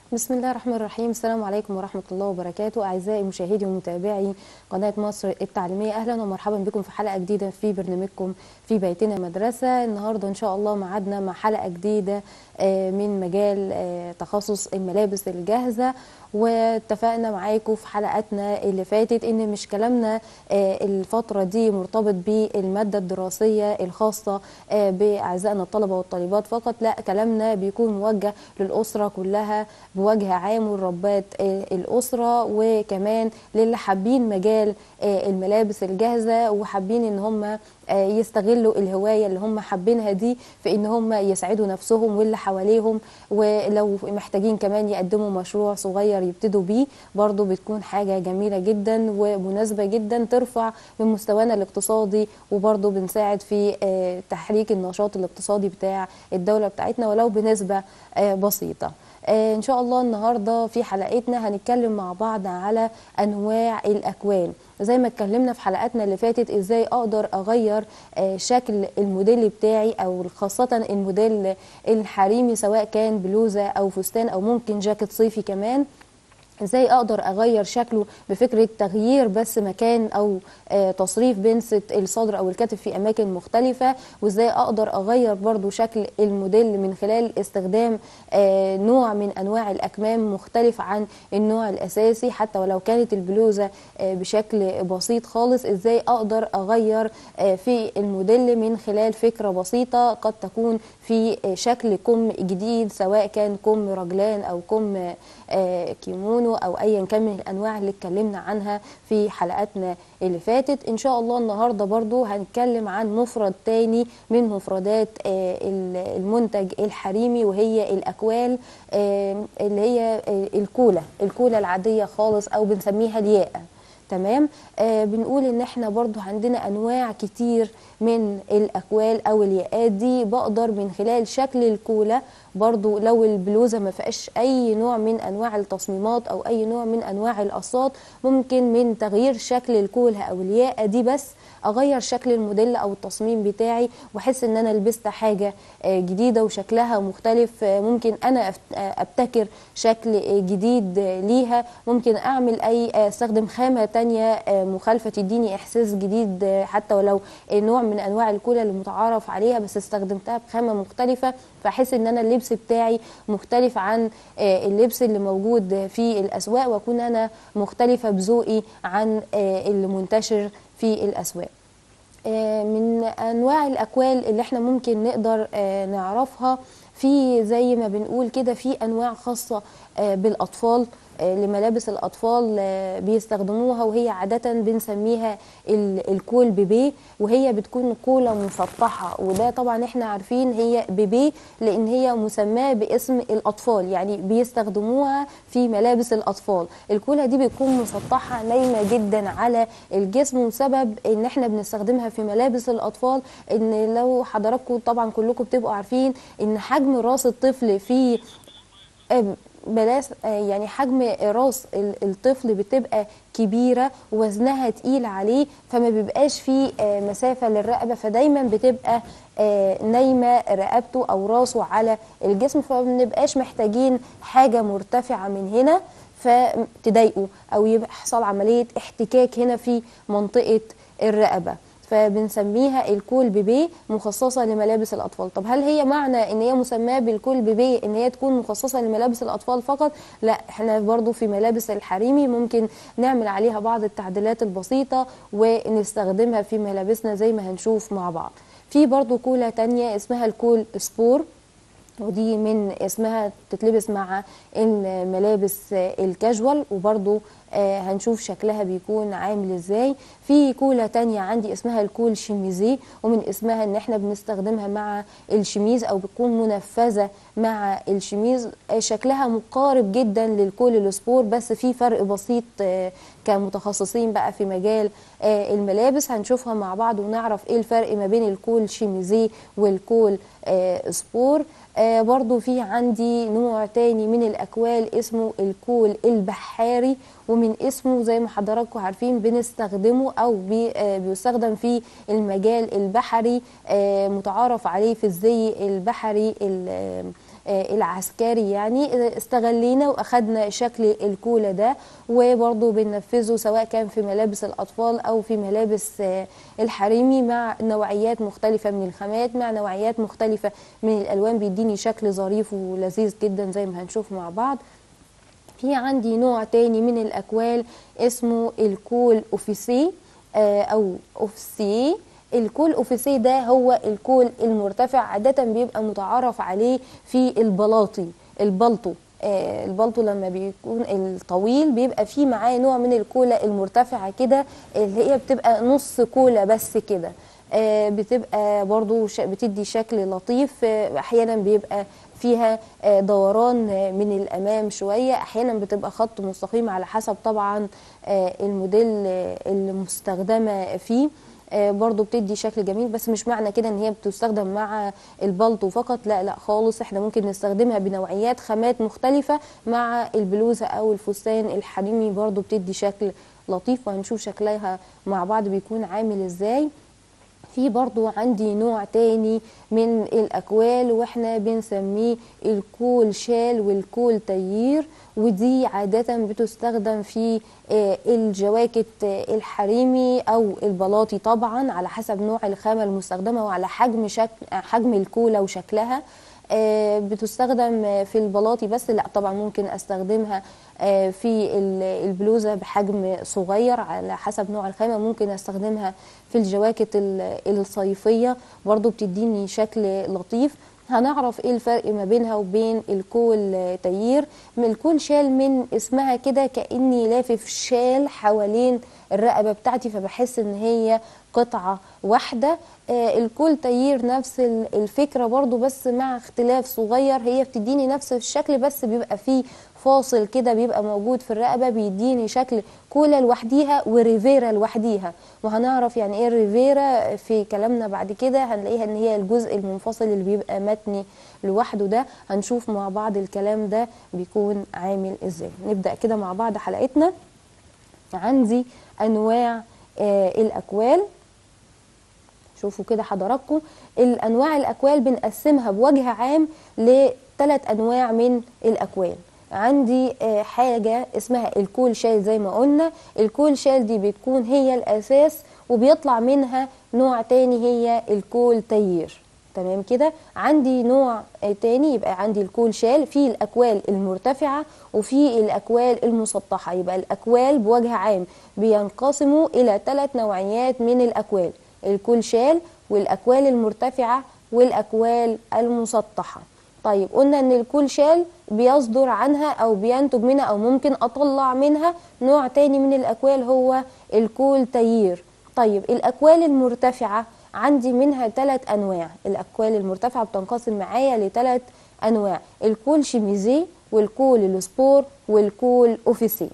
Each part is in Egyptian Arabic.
بسم الله الرحمن الرحيم السلام عليكم ورحمة الله وبركاته أعزائي مشاهدي ومتابعي قناة مصر التعليمية أهلا ومرحبا بكم في حلقة جديدة في برنامجكم في بيتنا مدرسة النهاردة إن شاء الله معادنا مع حلقة جديدة آه، من مجال آه، تخصص الملابس الجاهزة واتفقنا معاكم في حلقاتنا اللي فاتت ان مش كلامنا آه، الفتره دي مرتبط بالماده الدراسيه الخاصه آه، باعزائنا الطلبه والطالبات فقط لا كلامنا بيكون موجه للاسره كلها بوجه عام وربات آه، الاسره وكمان للي حابين مجال آه، الملابس الجاهزه وحابين ان هم آه، يستغلوا الهوايه اللي هم حابينها دي في ان هم يسعدوا نفسهم واللي حواليهم ولو محتاجين كمان يقدموا مشروع صغير يبتدوا بيه برضو بتكون حاجه جميله جدا ومناسبه جدا ترفع من مستوانا الاقتصادي وبرضو بنساعد في آه، تحريك النشاط الاقتصادي بتاع الدوله بتاعتنا ولو بنسبه آه، بسيطه آه، ان شاء الله النهارده في حلقتنا هنتكلم مع بعض على انواع الاكوان زي ما اتكلمنا في حلقاتنا اللي فاتت ازاي اقدر اغير آه، شكل الموديل بتاعي او خاصه الموديل الحريمي سواء كان بلوزه او فستان او ممكن جاكيت صيفي كمان ازاي اقدر اغير شكله بفكره تغيير بس مكان او آه، تصريف بنسة الصدر او الكتف في اماكن مختلفه وازاي اقدر اغير برضو شكل الموديل من خلال استخدام آه، نوع من انواع الاكمام مختلف عن النوع الاساسي حتى ولو كانت البلوزه آه، بشكل بسيط خالص ازاي اقدر اغير آه، في الموديل من خلال فكره بسيطه قد تكون في آه، شكل كم جديد سواء كان كم رجلان او كم آه، كيمونو او ايا كان من الانواع اللي اتكلمنا عنها في حلقاتنا اللي فاتت ان شاء الله النهارده برضو هنتكلم عن مفرد تاني من مفردات آه، ال- المنتج الحريمي وهي الاكوال آه، اللي هي آه، الكولا الكولا العاديه خالص او بنسميها الياقه تمام آه بنقول ان احنا برضو عندنا انواع كتير من الاكوال او الياقات دي بقدر من خلال شكل الكولا برضو لو البلوزه ما فيهاش اي نوع من انواع التصميمات او اي نوع من انواع القصات ممكن من تغيير شكل الكولا او الياقه دي بس اغير شكل الموديل او التصميم بتاعي واحس ان انا لبست حاجه آه، جديده وشكلها مختلف آه، ممكن انا أفت- آه، ابتكر شكل آه، جديد آه، ليها ممكن اعمل اي آه، استخدم خامه تانية آه، مخالفه تديني احساس جديد آه، حتى ولو آه، نوع من انواع الكولا اللي متعارف عليها بس استخدمتها بخامه مختلفه فاحس ان انا اللبس بتاعي مختلف عن آه، اللبس اللي موجود في الاسواق واكون انا مختلفه بذوقي عن آه، اللي منتشر في الاسواق آه، من انواع الاكوال اللي احنا ممكن نقدر آه، نعرفها في زي ما بنقول كده في انواع خاصه آه، بالاطفال آه، لملابس الاطفال آه، بيستخدموها وهي عاده بنسميها ال- الكول بيبي وهي بتكون كولا مسطحه وده طبعا احنا عارفين هي بيبي لان هي مسماه باسم الاطفال يعني بيستخدموها في ملابس الاطفال الكولا دي بتكون مسطحه نايمه جدا على الجسم وسبب ان احنا بنستخدمها في ملابس الاطفال ان لو حضراتكم طبعا كلكم بتبقوا عارفين ان حجم راس الطفل في آه، بلاش آه، يعني حجم راس ال- الطفل بتبقى كبيره ووزنها تقيل عليه فما بيبقاش فيه آه، مسافه للرقبه فدايما بتبقى آه، نايمه رقبته او راسه على الجسم فما بنبقاش محتاجين حاجه مرتفعه من هنا فتضايقه او يحصل عمليه احتكاك هنا في منطقه الرقبه فبنسميها الكول بيبي مخصصه لملابس الاطفال طب هل هي معنى ان هي مسماه بالكول بيبي ان هي تكون مخصصه لملابس الاطفال فقط لا احنا برضو في ملابس الحريمي ممكن نعمل عليها بعض التعديلات البسيطه ونستخدمها في ملابسنا زي ما هنشوف مع بعض في برضو كولا تانية اسمها الكول سبور ودي من اسمها تتلبس مع الملابس الكاجوال وبرضو آه، هنشوف شكلها بيكون عامل ازاي في كولا تانية عندي اسمها الكول شيميزي ومن اسمها ان احنا بنستخدمها مع الشميز او بتكون منفذة مع الشميز آه، شكلها مقارب جدا للكول السبور بس في فرق بسيط آه، كمتخصصين بقى في مجال آه، الملابس هنشوفها مع بعض ونعرف ايه الفرق ما بين الكول شيميزي والكول آه، سبور آه برضو في عندي نوع تاني من الأكوال اسمه الكول البحاري ومن اسمه زي ما حضراتكم عارفين بنستخدمه أو بي آه بيستخدم في المجال البحري آه متعارف عليه في الزي البحري ال- آه، العسكري يعني آه، استغلينا واخدنا شكل الكولا ده وبرضه بننفذه سواء كان في ملابس الاطفال او في ملابس آه، الحريمي مع نوعيات مختلفه من الخامات مع نوعيات مختلفه من الالوان بيديني شكل ظريف ولذيذ جدا زي ما هنشوف مع بعض في عندي نوع تاني من الأكوال اسمه الكول أوفيسي آه، أو أوفسي الكول أوفيسي ده هو الكول المرتفع عادة بيبقى متعارف عليه في البلاطي البلطو آه، البلطو لما بيكون الطويل بيبقى فيه معاه نوع من الكولا المرتفعة كده اللي هي بتبقى نص كولا بس كده آه، بتبقى برضو ش- بتدي شكل لطيف آه، احيانا بيبقى فيها آه، دوران آه، من الامام شويه احيانا بتبقى خط مستقيم على حسب طبعا آه، الموديل آه، المستخدمه فيه آه، برضو بتدي شكل جميل بس مش معنى كده ان هي بتستخدم مع البلطو فقط لا لا خالص احنا ممكن نستخدمها بنوعيات خامات مختلفة مع البلوزة او الفستان الحريمي برضو بتدي شكل لطيف وهنشوف شكلها مع بعض بيكون عامل ازاي في برضو عندي نوع تاني من الأكوال واحنا بنسميه الكول شال والكول تيير ودي عادة بتستخدم في آه، الجواكت آه، الحريمي أو البلاطي طبعا على حسب نوع الخامة المستخدمة وعلى حجم شكل حجم الكولة وشكلها آه، بتستخدم آه، في البلاطي بس لا طبعا ممكن استخدمها آه، في ال- البلوزه بحجم صغير على حسب نوع الخامه ممكن استخدمها في الجواكت ال- الصيفيه برضو بتديني شكل لطيف هنعرف ايه الفرق ما بينها وبين الكول آه، تيير من الكول شال من اسمها كده كاني لافف شال حوالين الرقبه بتاعتي فبحس ان هي قطعه واحده آه، الكول تيير نفس ال- الفكره برضو بس مع اختلاف صغير هي بتديني نفس الشكل بس بيبقى فيه فاصل كده بيبقى موجود في الرقبه بيديني شكل كولا لوحديها وريفيرا لوحديها وهنعرف يعني ايه الريفيرا في كلامنا بعد كده هنلاقيها ان هي الجزء المنفصل اللي بيبقى متني لوحده ده هنشوف مع بعض الكلام ده بيكون عامل ازاي نبدا كده مع بعض حلقتنا عندي انواع آه الاكوال شوفوا كده حضراتكم الانواع الاكوال بنقسمها بوجه عام لثلاث انواع من الاكوال عندي آه، حاجه اسمها الكول شال زي ما قلنا الكول شال دي بتكون هي الاساس وبيطلع منها نوع تاني هي الكول تيير تمام كده عندي نوع آه، تاني يبقى عندي الكول شال في الاكوال المرتفعه وفي الاكوال المسطحه يبقى الاكوال بوجه عام بينقسموا الى ثلاث نوعيات من الاكوال الكول شال والاكوال المرتفعه والاكوال المسطحه طيب قلنا ان الكول شال بيصدر عنها او بينتج منها او ممكن اطلع منها نوع تاني من الاكوال هو الكول تيير طيب الاكوال المرتفعه عندي منها ثلاث انواع الاكوال المرتفعه بتنقسم معايا لثلاث انواع الكول شيميزي والكول السبور والكول اوفيسين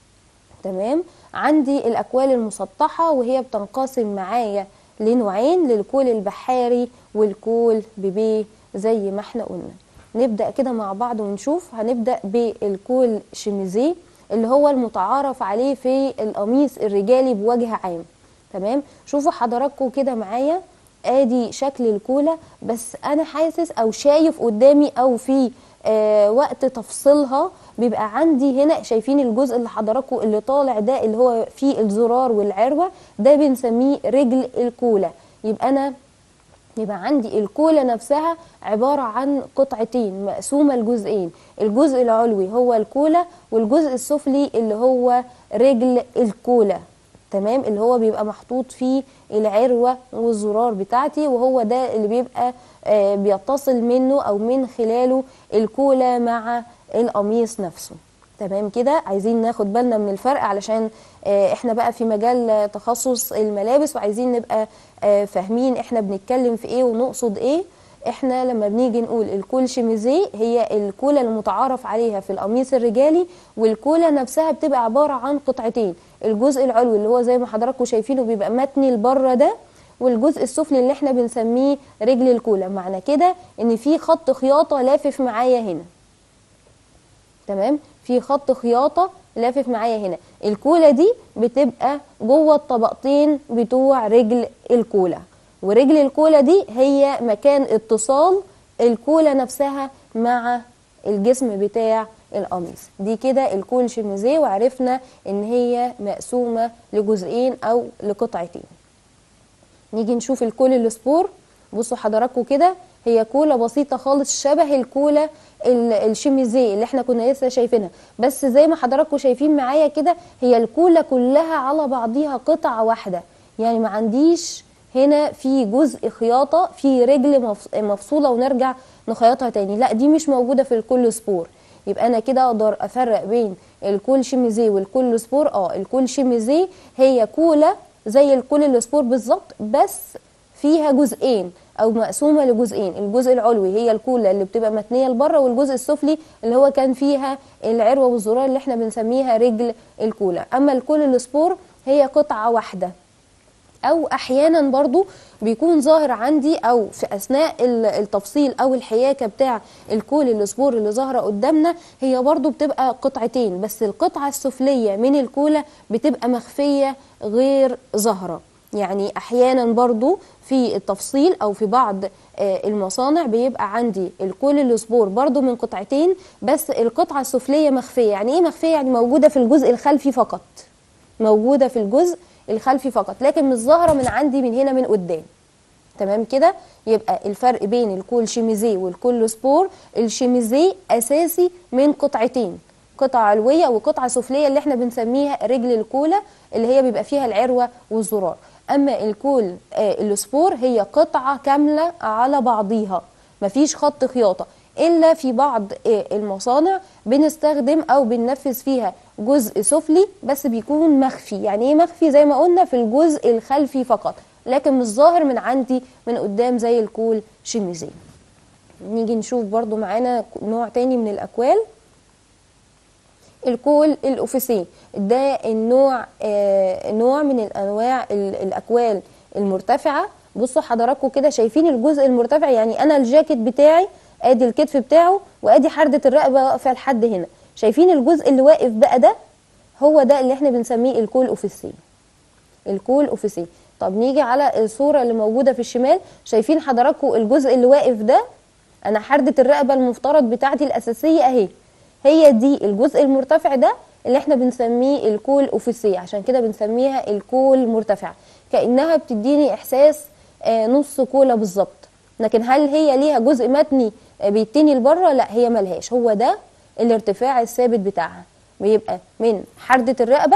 تمام عندي الاكوال المسطحه وهي بتنقسم معايا لنوعين للكول البحاري والكول بيبي زي ما احنا قلنا نبدا كده مع بعض ونشوف هنبدا بالكول شيميزي اللي هو المتعارف عليه في القميص الرجالي بوجه عام تمام شوفوا حضراتكم كده معايا ادي شكل الكولا بس انا حاسس او شايف قدامي او في آه وقت تفصيلها بيبقى عندي هنا شايفين الجزء اللي حضراتكم اللي طالع ده اللي هو فيه الزرار والعروه ده بنسميه رجل الكولا يبقى انا يبقى عندي الكولا نفسها عبارة عن قطعتين مقسومة لجزئين الجزء العلوي هو الكولا والجزء السفلي اللي هو رجل الكولا تمام اللي هو بيبقى محطوط فيه العروة والزرار بتاعتي وهو ده اللي بيبقى آه بيتصل منه او من خلاله الكولا مع القميص نفسه تمام كده عايزين ناخد بالنا من الفرق علشان آه، احنا بقى في مجال آه، تخصص الملابس وعايزين نبقى آه، فاهمين احنا بنتكلم في ايه ونقصد ايه احنا لما بنيجي نقول الكول شيميزي هي الكولا المتعارف عليها في القميص الرجالي والكولا نفسها بتبقى عبارة عن قطعتين الجزء العلوي اللي هو زي ما حضراتكم شايفينه بيبقى متني لبره ده والجزء السفلي اللي احنا بنسميه رجل الكولا معنى كده ان في خط خياطة لافف معايا هنا تمام في خط خياطه لافف معايا هنا الكولا دي بتبقى جوه الطبقتين بتوع رجل الكولا ورجل الكولا دي هي مكان اتصال الكولا نفسها مع الجسم بتاع القميص دي كده الكول شميزيه وعرفنا ان هي مقسومه لجزئين او لقطعتين نيجي نشوف الكول السبور بصوا حضراتكم كده هي كولا بسيطه خالص شبه الكولا ال- الشميزيه اللي احنا كنا لسه شايفينها بس زي ما حضراتكم شايفين معايا كده هي الكولا كلها على بعضيها قطعه واحده يعني ما عنديش هنا في جزء خياطه في رجل مفص- مفصوله ونرجع نخيطها تاني لا دي مش موجوده في الكل سبور يبقى انا كده اقدر افرق بين الكول شيميزيه والكول سبور اه الكول شيميزيه هي كولا زي الكول السبور بالظبط بس فيها جزئين او مقسومه لجزئين الجزء العلوي هي الكولا اللي بتبقى متنيه لبره والجزء السفلي اللي هو كان فيها العروه والزرار اللي احنا بنسميها رجل الكولا اما الكول السبور هي قطعه واحده او احيانا برضو بيكون ظاهر عندي او في اثناء ال- التفصيل او الحياكه بتاع الكول السبور اللي ظاهره قدامنا هي برضو بتبقى قطعتين بس القطعه السفليه من الكولا بتبقى مخفيه غير ظاهره يعني احيانا برضو في التفصيل او في بعض آه، المصانع بيبقى عندي الكول السبور برضو من قطعتين بس القطعه السفليه مخفيه يعني ايه مخفيه يعني موجوده في الجزء الخلفي فقط موجوده في الجزء الخلفي فقط لكن مش ظاهره من عندي من هنا من قدام تمام كده يبقى الفرق بين الكول شيميزيه والكول سبور الشيميزيه اساسي من قطعتين قطعه علويه وقطعه سفليه اللي احنا بنسميها رجل الكولا اللي هي بيبقى فيها العروه والزرار اما الكول آه السبور هي قطعه كامله على بعضيها مفيش خط خياطه الا في بعض آه، المصانع بنستخدم او بننفذ فيها جزء سفلي بس بيكون مخفي يعني ايه مخفي زي ما قلنا في الجزء الخلفي فقط لكن مش ظاهر من عندي من قدام زي الكول شيميزيه نيجي نشوف برضو معانا نوع تاني من الاكوال الكول الاوفيسي ده النوع آه نوع من الانواع ال- الاكوال المرتفعه بصوا حضراتكم كده شايفين الجزء المرتفع يعني انا الجاكيت بتاعي ادي الكتف بتاعه وادي حرده الرقبه واقفه لحد هنا شايفين الجزء اللي واقف بقى ده هو ده اللي احنا بنسميه الكول اوفيسي الكول اوفيسي طب نيجي على الصوره اللي موجوده في الشمال شايفين حضراتكم الجزء اللي واقف ده انا حرده الرقبه المفترض بتاعتي الاساسيه اهي هي دي الجزء المرتفع ده اللي احنا بنسميه الكول اوفيسي عشان كده بنسميها الكول مرتفع كانها بتديني احساس آه، نص كولا بالظبط لكن هل هي ليها جزء متني آه، بيتني لبره لا هي ملهاش هو ده الارتفاع الثابت بتاعها بيبقى من حرده الرقبه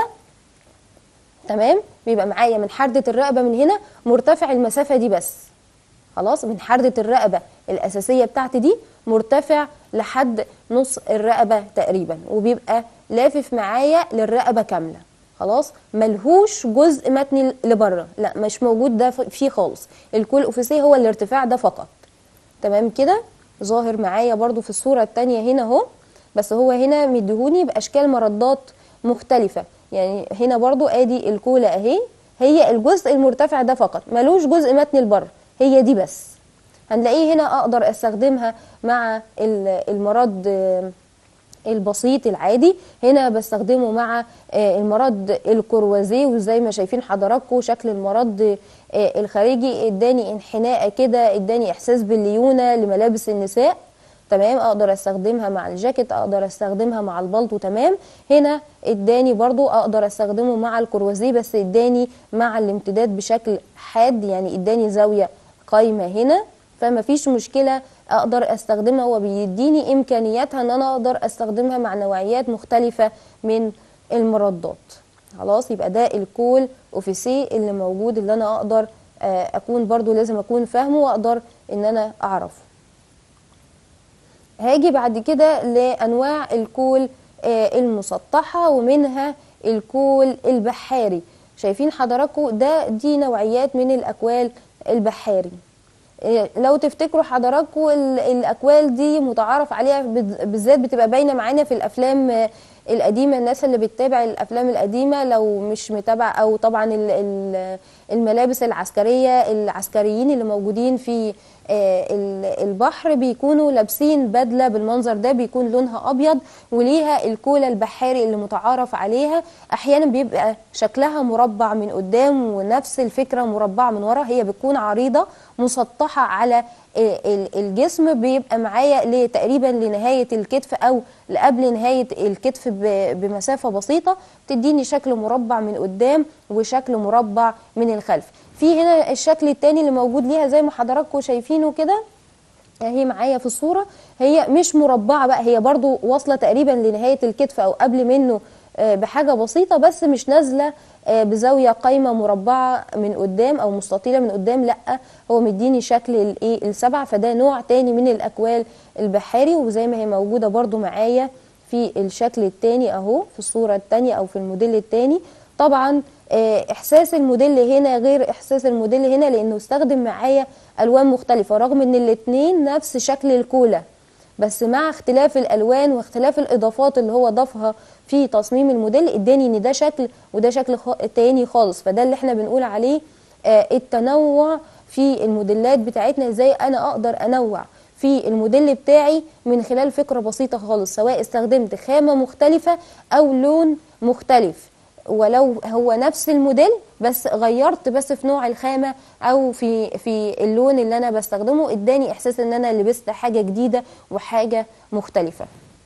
تمام بيبقى معايا من حردة الرقبة من هنا مرتفع المسافة دي بس خلاص من حردة الرقبة الأساسية بتاعتي دي مرتفع لحد نص الرقبة تقريبا وبيبقى لافف معايا للرقبة كاملة خلاص ملهوش جزء متني لبره لا مش موجود ده فيه خالص الكول اوفيسيه هو الارتفاع ده فقط تمام كده ظاهر معايا برضو في الصورة التانية هنا اهو بس هو هنا مديهوني بأشكال مردات مختلفة يعني هنا برضو ادي الكولة اهي هي الجزء المرتفع ده فقط ملوش جزء متني لبره هي دي بس هنلاقيه هنا اقدر استخدمها مع ال- المرض آه، البسيط العادي هنا بستخدمه مع آه، المرض الكروازيه وزي ما شايفين حضراتكم شكل المرض آه، الخارجي اداني انحناء كده اداني احساس بالليونه لملابس النساء تمام اقدر استخدمها مع الجاكيت اقدر استخدمها مع البلطو تمام هنا اداني برضو اقدر استخدمه مع الكروازيه بس اداني مع الامتداد بشكل حاد يعني اداني زاويه قايمه هنا فما فيش مشكله اقدر استخدمها وبيديني امكانياتها ان انا اقدر استخدمها مع نوعيات مختلفه من المردات خلاص يبقى ده الكول اوفيسي اللي موجود اللي انا اقدر آه، اكون برضو لازم اكون فاهمه واقدر ان انا اعرفه هاجي بعد كده لانواع الكول آه، المسطحه ومنها الكول البحاري شايفين حضراتكم ده دي نوعيات من الاكوال البحاري إيه، لو تفتكروا حضراتكم ال- الاكوال دي متعارف عليها بال- بالذات بتبقى باينه معانا في الافلام آه، القديمه الناس اللي بتتابع الافلام القديمه لو مش متابعه او طبعا ال- ال- الملابس العسكريه العسكريين اللي موجودين في آه، ال- البحر بيكونوا لابسين بدله بالمنظر ده بيكون لونها ابيض وليها الكولا البحاري اللي متعارف عليها احيانا بيبقى شكلها مربع من قدام ونفس الفكره مربعه من ورا هي بتكون عريضه مسطحه على ال- ال- الجسم بيبقى معايا ل- تقريبا لنهايه الكتف او قبل نهايه الكتف ب- بمسافه بسيطه بتديني شكل مربع من قدام وشكل مربع من الخلف في هنا الشكل التاني اللي موجود ليها زي ما حضراتكم شايفينه كده هي معايا في الصورة هي مش مربعة بقى هي برضو واصلة تقريبا لنهاية الكتف أو قبل منه آه، بحاجة بسيطة بس مش نازلة آه، بزاوية قايمة مربعة من قدام أو مستطيلة من قدام لأ هو مديني شكل الإيه السبع فده نوع تاني من الأكوال البحاري وزي ما هي موجودة برضو معايا في الشكل التاني أهو في الصورة التانية أو في الموديل التاني طبعا آه، احساس الموديل هنا غير احساس الموديل هنا لانه استخدم معايا الوان مختلفه رغم ان الاتنين نفس شكل الكولا بس مع اختلاف الالوان واختلاف الاضافات اللي هو ضافها في تصميم الموديل اداني ان ده شكل وده شكل خ... تاني خالص فده اللي احنا بنقول عليه آه، التنوع في الموديلات بتاعتنا ازاي انا اقدر انوع في الموديل بتاعي من خلال فكره بسيطه خالص سواء استخدمت خامه مختلفه او لون مختلف ولو هو نفس الموديل بس غيرت بس في نوع الخامه او في في اللون اللي انا بستخدمه اداني احساس ان انا لبست حاجه جديده وحاجه مختلفه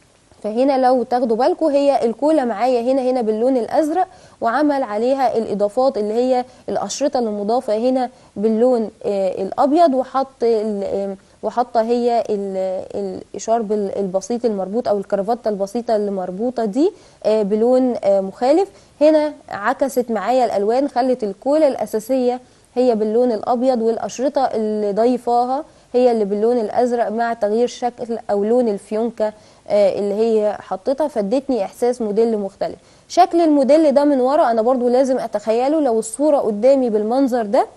فهنا لو تاخدوا بالكم هي الكولا معايا هنا هنا باللون الازرق وعمل عليها الاضافات اللي هي الاشرطه المضافه هنا باللون آه، الابيض وحط ال- آه، وحاطه هي ال- الشرب ال- البسيط المربوط او الكرافته البسيطه اللي مربوطه دي آه، بلون آه، مخالف هنا عكست معايا الالوان خلت الكولا الاساسيه هي باللون الابيض والاشرطه اللي ضايفاها هي اللي باللون الازرق مع تغيير شكل او لون الفيونكه آه، اللي هي حطيتها فادتني احساس موديل مختلف شكل الموديل ده من ورا انا برضو لازم اتخيله لو الصوره قدامي بالمنظر ده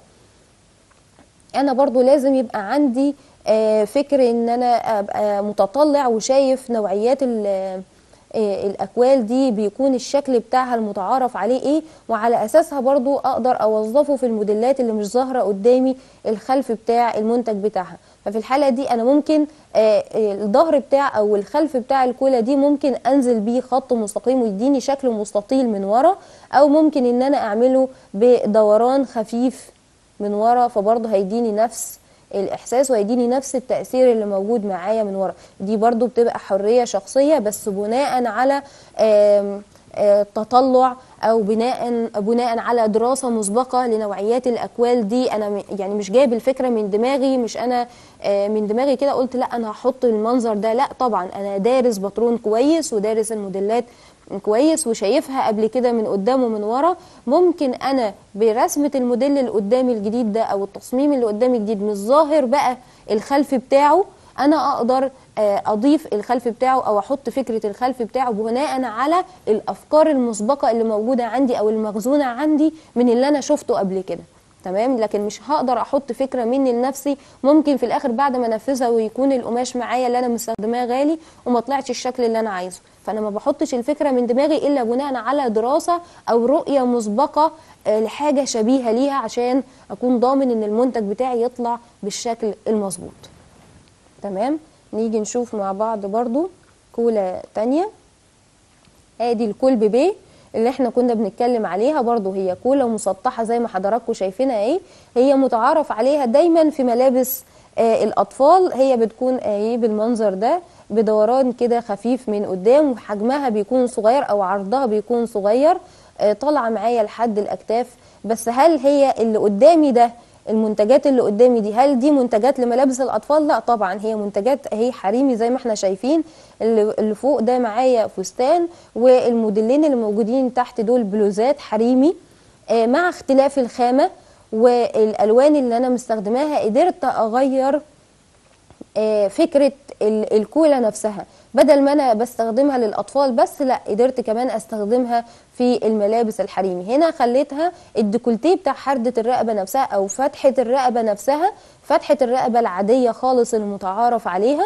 انا برضو لازم يبقى عندي آه، فكر ان انا ابقى متطلع وشايف نوعيات ال- آه، الاكوال دي بيكون الشكل بتاعها المتعارف عليه ايه وعلى اساسها برضو اقدر اوظفه في الموديلات اللي مش ظاهره قدامي الخلف بتاع المنتج بتاعها ففي الحاله دي انا ممكن آه، آه، الظهر بتاع او الخلف بتاع الكولا دي ممكن انزل بيه خط مستقيم ويديني شكل مستطيل من ورا او ممكن ان انا اعمله بدوران خفيف من ورا فبرضه هيديني نفس الاحساس وهيديني نفس التاثير اللي موجود معايا من ورا دي برضه بتبقى حريه شخصيه بس بناء على آم، آه، تطلع او بناء بناء على دراسه مسبقه لنوعيات الاكوال دي انا م- يعني مش جايب الفكره من دماغي مش انا آه، من دماغي كده قلت لا انا هحط المنظر ده لا طبعا انا دارس باترون كويس ودارس الموديلات كويس وشايفها قبل كده من قدام ومن ورا ممكن انا برسمه الموديل اللي قدامي الجديد ده او التصميم اللي قدامي الجديد مش ظاهر بقى الخلف بتاعه انا اقدر آه، اضيف الخلف بتاعه او احط فكره الخلف بتاعه بناء على الافكار المسبقه اللي موجوده عندي او المخزونه عندي من اللي انا شفته قبل كده تمام لكن مش هقدر احط فكره مني لنفسي ممكن في الاخر بعد ما انفذها ويكون القماش معايا اللي انا مستخدماه غالي وما طلعش الشكل اللي انا عايزه فانا ما بحطش الفكره من دماغي الا بناء على دراسه او رؤيه مسبقه آه، لحاجه شبيهه ليها عشان اكون ضامن ان المنتج بتاعي يطلع بالشكل المظبوط تمام نيجي نشوف مع بعض برضو كولا تانية ادي الكول بيبي اللي احنا كنا بنتكلم عليها برضو هي كولا مسطحة زي ما حضراتكم شايفينها ايه هي متعارف عليها دايما في ملابس آه الاطفال هي بتكون ايه بالمنظر ده بدوران كده خفيف من قدام وحجمها بيكون صغير او عرضها بيكون صغير آه طالعه معايا لحد الاكتاف بس هل هي اللي قدامي ده المنتجات اللي قدامي دي هل دي منتجات لملابس الاطفال لا طبعا هي منتجات هي حريمي زي ما احنا شايفين اللي اللي فوق ده معايا فستان والموديلين اللي موجودين تحت دول بلوزات حريمي آه، مع اختلاف الخامه والالوان اللي انا مستخدماها قدرت اغير آه، فكره ال- الكولا نفسها بدل ما انا بستخدمها للاطفال بس لا قدرت كمان استخدمها في الملابس الحريمي هنا خليتها الديكولتيه بتاع حردة الرقبه نفسها او فتحه الرقبه نفسها فتحه الرقبه العاديه خالص المتعارف عليها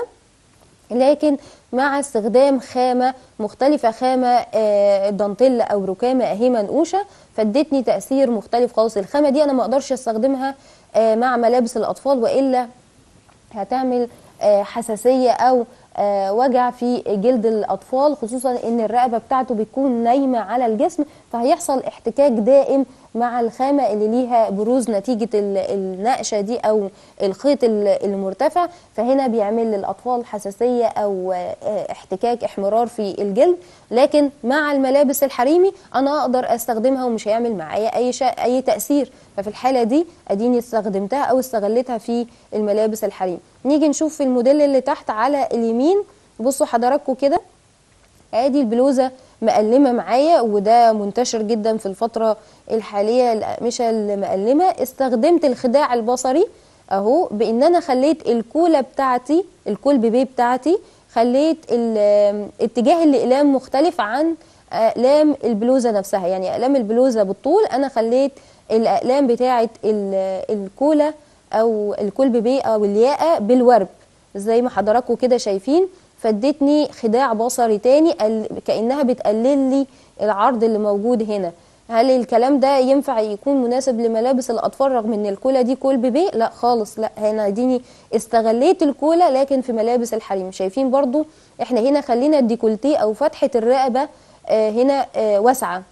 لكن مع استخدام خامة مختلفة خامة آه، دانتيل أو ركامة أهي منقوشة فادتني تأثير مختلف خالص الخامة دي أنا ما أقدرش أستخدمها آه، مع ملابس الأطفال وإلا هتعمل آه، حساسيه او آه، وجع في جلد الاطفال خصوصا ان الرقبه بتاعته بتكون نايمه على الجسم فهيحصل احتكاك دائم مع الخامه اللي ليها بروز نتيجه ال- النقشه دي او الخيط ال- المرتفع فهنا بيعمل للاطفال حساسيه او آه، احتكاك احمرار في الجلد لكن مع الملابس الحريمي انا اقدر استخدمها ومش هيعمل معايا اي شيء اي تاثير ففي الحاله دي اديني استخدمتها او استغلتها في الملابس الحريمي نيجي نشوف في الموديل اللي تحت على اليمين بصوا حضراتكم كده ادي البلوزه مقلمه معايا وده منتشر جدا في الفتره الحاليه الاقمشه المقلمه استخدمت الخداع البصري اهو بان انا خليت الكوله بتاعتي الكول بيبي بتاعتي خليت ال- اتجاه الاقلام مختلف عن اقلام البلوزه نفسها يعني اقلام البلوزه بالطول انا خليت الاقلام بتاعه ال- الكوله او الكول بيبي او الياقه بالورب زي ما حضراتكم كده شايفين فادتني خداع بصري تاني قل- كانها بتقلل لي العرض اللي موجود هنا هل الكلام ده ينفع يكون مناسب لملابس الاطفال رغم ان الكولا دي كول بيبي لا خالص لا هنا ديني استغليت الكولا لكن في ملابس الحريم شايفين برضو احنا هنا خلينا الديكولتيه او فتحه الرقبه آه، هنا آه، واسعه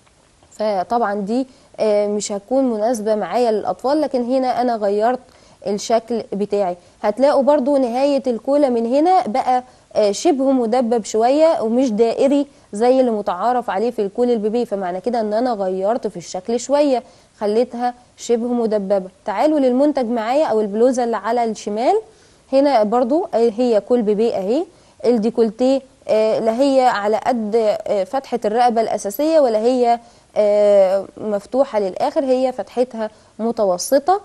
فطبعا دي آه، مش هتكون مناسبة معايا للأطفال لكن هنا أنا غيرت الشكل بتاعي هتلاقوا برضو نهاية الكولا من هنا بقى آه، شبه مدبب شوية ومش دائري زي اللي متعارف عليه في الكول البيبي فمعنى كده ان انا غيرت في الشكل شوية خليتها شبه مدببة تعالوا للمنتج معايا او البلوزة اللي على الشمال هنا برضو آه، هي كول بيبي اهي الديكولتيه آه، لا هي على قد آه، فتحة الرقبة الأساسية ولا هي آه، مفتوحة للآخر هي فتحتها متوسطة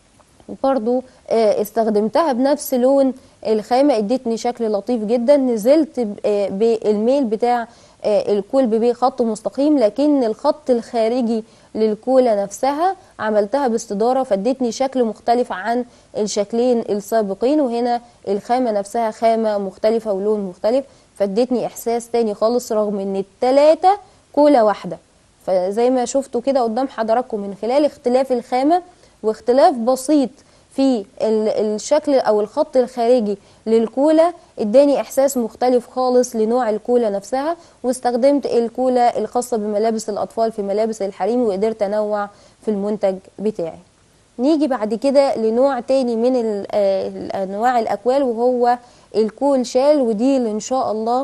برضو آه، استخدمتها بنفس لون الخامة ادتني شكل لطيف جدا نزلت ب- آه، بالميل بتاع آه، الكول بيبي خط مستقيم لكن الخط الخارجي للكولة نفسها عملتها باستدارة فادتني شكل مختلف عن الشكلين السابقين وهنا الخامة نفسها خامة مختلفة ولون مختلف فادتني إحساس تاني خالص رغم إن التلاتة كولة واحدة فزي ما شفتوا كده قدام حضراتكم من خلال اختلاف الخامة واختلاف بسيط في ال- الشكل او الخط الخارجي للكولا اداني احساس مختلف خالص لنوع الكولا نفسها واستخدمت الكولا الخاصه بملابس الاطفال في ملابس الحريم وقدرت انوع في المنتج بتاعي نيجي بعد كده لنوع تاني من ال- آه، انواع الاكوال وهو الكول شال ودي اللي ان شاء الله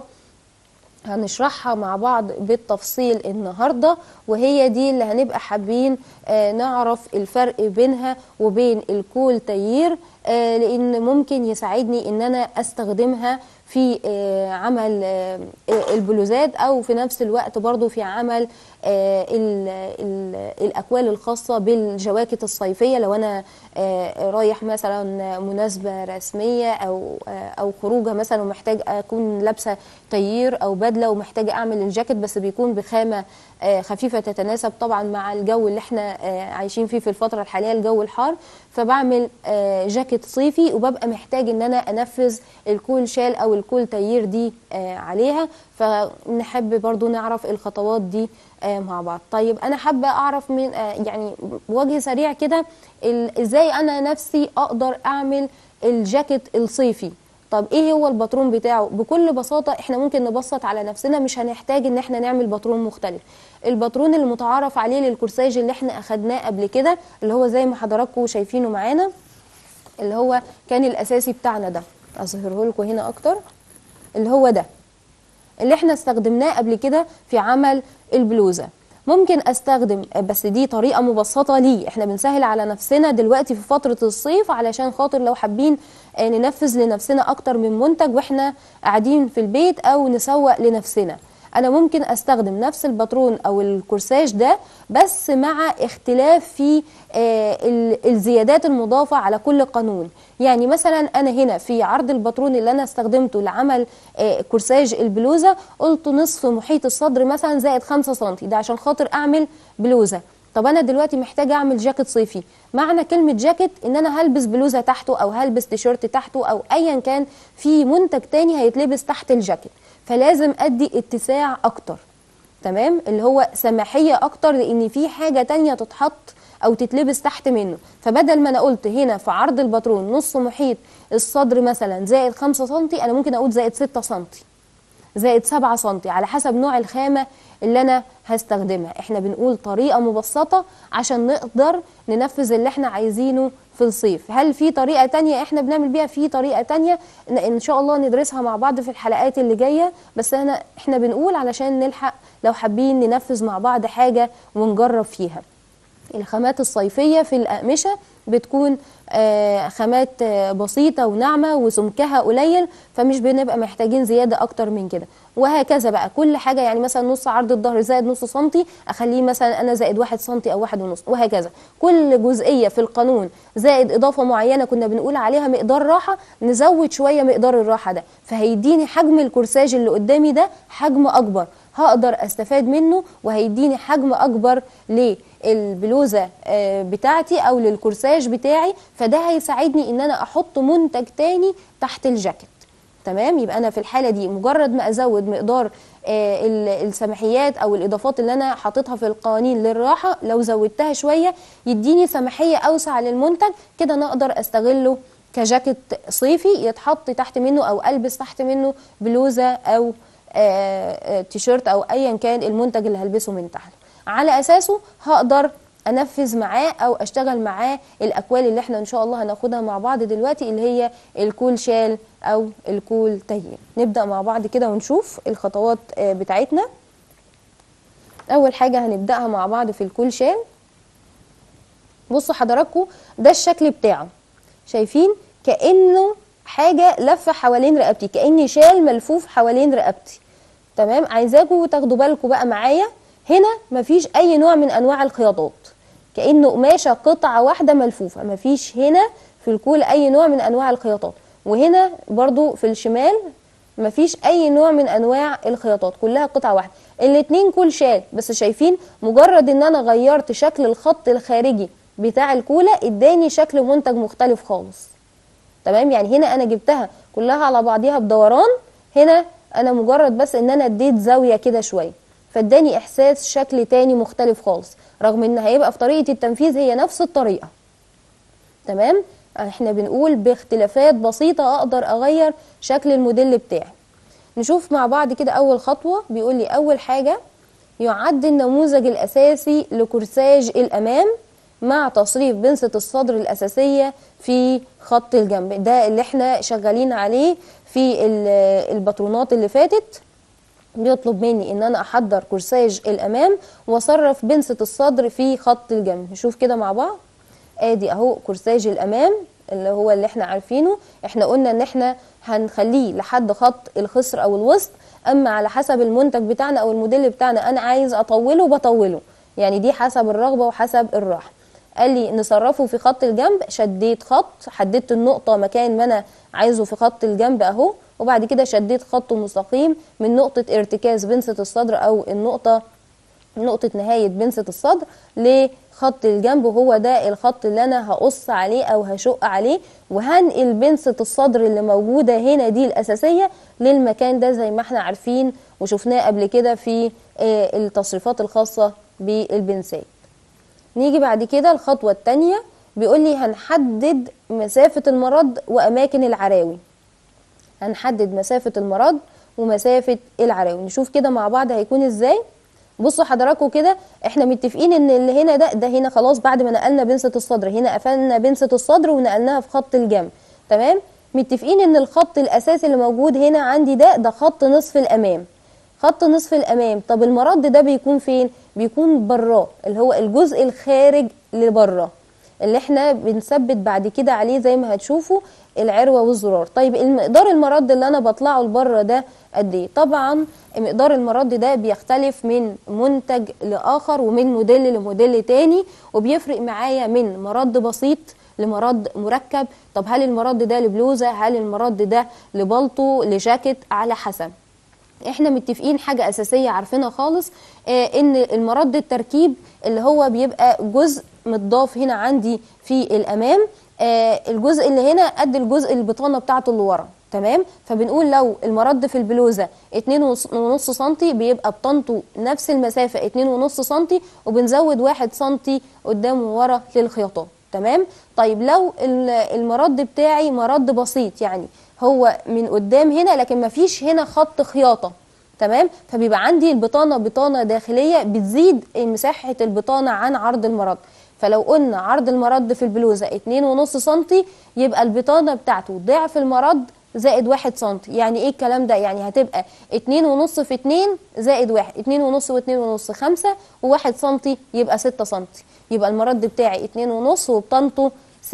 هنشرحها مع بعض بالتفصيل النهارده وهي دي اللي هنبقى حابين آه، نعرف الفرق بينها وبين الكول تيير آه، لان ممكن يساعدني ان انا استخدمها في آه، عمل آه، البلوزات او في نفس الوقت برضو في عمل آه، ال- ال- الاكوال الخاصه بالجواكت الصيفيه لو انا آه، رايح مثلا مناسبه رسميه او آه، او خروجه مثلا ومحتاج اكون لابسه تيير او بدله ومحتاجه اعمل الجاكيت بس بيكون بخامه آه، خفيفه تتناسب طبعا مع الجو اللي احنا آه، عايشين فيه في الفتره الحاليه الجو الحار فبعمل آه، جاكيت صيفي وببقى محتاج ان انا انفذ الكول شال او الكول تيير دي آه، عليها فنحب برضو نعرف الخطوات دي آه، مع بعض طيب انا حابه اعرف من آه، يعني بوجه سريع كده ال- ازاي انا نفسي اقدر اعمل الجاكيت الصيفي طب ايه هو الباترون بتاعه بكل بساطه احنا ممكن نبسط على نفسنا مش هنحتاج ان احنا نعمل باترون مختلف الباترون اللي متعارف عليه للكورساج اللي احنا اخدناه قبل كده اللي هو زي ما حضراتكم شايفينه معانا اللي هو كان الاساسي بتاعنا ده اظهره لكم هنا اكتر اللي هو ده اللي احنا استخدمناه قبل كده في عمل البلوزه ممكن استخدم بس دي طريقه مبسطه ليه احنا بنسهل على نفسنا دلوقتي في فتره الصيف علشان خاطر لو حابين آه، ننفذ لنفسنا اكتر من منتج واحنا قاعدين في البيت او نسوق لنفسنا انا ممكن استخدم نفس الباترون او الكورساج ده بس مع اختلاف في آه، ال- الزيادات المضافه على كل قانون يعني مثلا انا هنا في عرض الباترون اللي انا استخدمته لعمل آه، كورساج البلوزه قلت نصف محيط الصدر مثلا زائد 5 سم ده عشان خاطر اعمل بلوزه طب انا دلوقتي محتاجه اعمل جاكيت صيفي معنى كلمه جاكيت ان انا هلبس بلوزه تحته او هلبس تيشيرت تحته او ايا كان في منتج تاني هيتلبس تحت الجاكيت فلازم ادي اتساع اكتر تمام اللي هو سماحيه اكتر لان في حاجه تانية تتحط او تتلبس تحت منه فبدل ما انا قلت هنا في عرض الباترون نص محيط الصدر مثلا زائد 5 سم انا ممكن اقول زائد 6 سم زائد 7 سم على حسب نوع الخامه اللي انا هستخدمها احنا بنقول طريقه مبسطه عشان نقدر ننفذ اللي احنا عايزينه في الصيف هل في طريقه تانية احنا بنعمل بيها في طريقه تانية ن- ان شاء الله ندرسها مع بعض في الحلقات اللي جايه بس انا احنا بنقول علشان نلحق لو حابين ننفذ مع بعض حاجه ونجرب فيها الخامات الصيفية في الأقمشة بتكون آه، خامات آه، بسيطة وناعمة وسمكها قليل فمش بنبقى محتاجين زيادة أكتر من كده وهكذا بقى كل حاجة يعني مثلا نص عرض الظهر زائد نص سنتي أخليه مثلا أنا زائد واحد سنتي أو واحد ونص وهكذا كل جزئية في القانون زائد إضافة معينة كنا بنقول عليها مقدار راحة نزود شوية مقدار الراحة ده فهيديني حجم الكورساج اللي قدامي ده حجم أكبر هقدر استفاد منه وهيديني حجم اكبر للبلوزه آه، بتاعتي او للكورساج بتاعي فده هيساعدني ان انا احط منتج تاني تحت الجاكيت تمام يبقى انا في الحاله دي مجرد ما ازود مقدار آه، ال- السماحيات او الاضافات اللي انا حاططها في القوانين للراحه لو زودتها شويه يديني سماحيه اوسع للمنتج كده انا اقدر استغله كجاكيت صيفي يتحط تحت منه او البس تحت منه بلوزه او آه، آه، تيشيرت او ايا كان المنتج اللي هلبسه من تحت على اساسه هقدر انفذ معاه او اشتغل معاه الاكوال اللي احنا ان شاء الله هناخدها مع بعض دلوقتي اللي هي الكول شال او الكول تهيئ نبدا مع بعض كده ونشوف الخطوات آه، بتاعتنا اول حاجه هنبداها مع بعض في الكول شال بصوا حضراتكم ده الشكل بتاعه شايفين كانه حاجه لفه حوالين رقبتي كاني شال ملفوف حوالين رقبتي تمام عايزاكم تاخدوا بالكم بقى معايا هنا مفيش اي نوع من انواع الخياطات كانه قماشه قطعه واحده ملفوفه مفيش هنا في الكول اي نوع من انواع الخياطات وهنا برضو في الشمال مفيش اي نوع من انواع الخياطات كلها قطعه واحده الاتنين كل شال بس شايفين مجرد ان انا غيرت شكل الخط الخارجي بتاع الكوله اداني شكل منتج مختلف خالص تمام يعني هنا انا جبتها كلها على بعضيها بدوران هنا انا مجرد بس ان انا اديت زاويه كده شويه فاداني احساس شكل تاني مختلف خالص رغم ان هيبقى في طريقه التنفيذ هي نفس الطريقه تمام احنا بنقول باختلافات بسيطه اقدر اغير شكل الموديل بتاعي نشوف مع بعض كده اول خطوه بيقول لي اول حاجه يعد النموذج الاساسي لكورساج الامام مع تصريف بنسة الصدر الأساسية في خط الجنب ده اللي احنا شغالين عليه في ال- الباترونات اللي فاتت بيطلب مني ان انا احضر كورساج الامام واصرف بنسة الصدر في خط الجنب نشوف كده مع بعض ادي اهو كورساج الامام اللي هو اللي احنا عارفينه احنا قلنا ان احنا هنخليه لحد خط الخصر او الوسط اما على حسب المنتج بتاعنا او الموديل بتاعنا انا عايز اطوله بطوله يعني دي حسب الرغبة وحسب الراحة قال لي نصرفه في خط الجنب شديت خط حددت النقطة مكان ما انا عايزه في خط الجنب اهو وبعد كده شديت خط مستقيم من نقطة ارتكاز بنسة الصدر او النقطة نقطة نهاية بنسة الصدر لخط الجنب وهو ده الخط اللي أنا هقص عليه أو هشق عليه وهنقل بنسة الصدر اللي موجودة هنا دي الأساسية للمكان ده زي ما احنا عارفين وشفناه قبل كده في آه، التصريفات الخاصة بالبنسات نيجي بعد كده الخطوة التانية بيقول لي هنحدد مسافة المرض وأماكن العراوي هنحدد مسافة المرض ومسافة العراوي نشوف كده مع بعض هيكون ازاي بصوا حضراتكم كده احنا متفقين ان اللي هنا ده ده هنا خلاص بعد ما نقلنا بنسة الصدر هنا قفلنا بنسة الصدر ونقلناها في خط الجنب تمام متفقين ان الخط الاساسي اللي موجود هنا عندي ده ده خط نصف الامام خط نصف الامام طب المرد ده بيكون فين بيكون براه اللي هو الجزء الخارج لبره اللي احنا بنثبت بعد كده عليه زي ما هتشوفوا العروه والزرار طيب المقدار المرد اللي انا بطلعه لبره ده قد ايه طبعا مقدار المرد ده بيختلف من منتج لاخر ومن موديل لموديل تاني وبيفرق معايا من مرد بسيط لمرد مركب طب هل المرد ده لبلوزه هل المرد ده لبلطو لجاكيت على حسب احنا متفقين حاجة أساسية عارفينها خالص آه إن المرد التركيب اللي هو بيبقى جزء متضاف هنا عندي في الأمام آه الجزء اللي هنا قد الجزء البطانة بتاعته اللي ورا تمام فبنقول لو المرد في البلوزه 2.5 سم بيبقى بطنته نفس المسافه 2.5 سم وبنزود 1 سم قدام وورا للخياطات تمام طيب لو ال- المرد بتاعي مرد بسيط يعني هو من قدام هنا لكن مفيش هنا خط خياطه تمام فبيبقى عندي البطانه بطانه داخليه بتزيد مساحه البطانه عن عرض المرد فلو قلنا عرض المرد في البلوزه 2.5 سم يبقى البطانه بتاعته ضعف المرد زائد 1 سم يعني ايه الكلام ده يعني هتبقى 2.5 في 2 زائد 1 2.5 و2.5 5 و1 سم يبقى 6 سم يبقى المرد بتاعي 2.5 وبطانته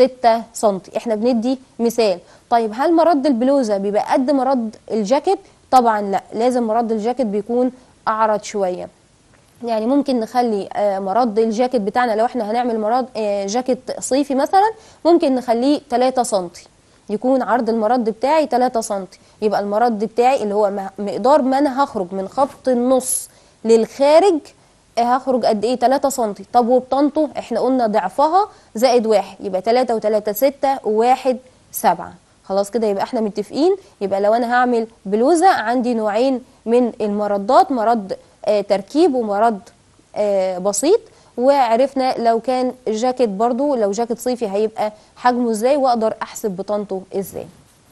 6 سم احنا بندي مثال طيب هل مرد البلوزه بيبقى قد مرد الجاكيت طبعا لا لازم مرد الجاكيت بيكون اعرض شويه يعني ممكن نخلي آه، مرد الجاكيت بتاعنا لو احنا هنعمل مرد آه، جاكيت صيفي مثلا ممكن نخليه 3 سم يكون عرض المرد بتاعي 3 سم يبقى المرد بتاعي اللي هو م- مقدار ما انا هخرج من خط النص للخارج آه، هخرج قد ايه 3 سم طب وبطنته احنا قلنا ضعفها زائد واحد يبقى 3 و3 6 و1 7 خلاص كده يبقى احنا متفقين يبقى لو انا هعمل بلوزه عندي نوعين من المردات مرد آه تركيب ومرد آه بسيط وعرفنا لو كان جاكيت برضو لو جاكيت صيفي هيبقى حجمه ازاي واقدر احسب بطانته ازاي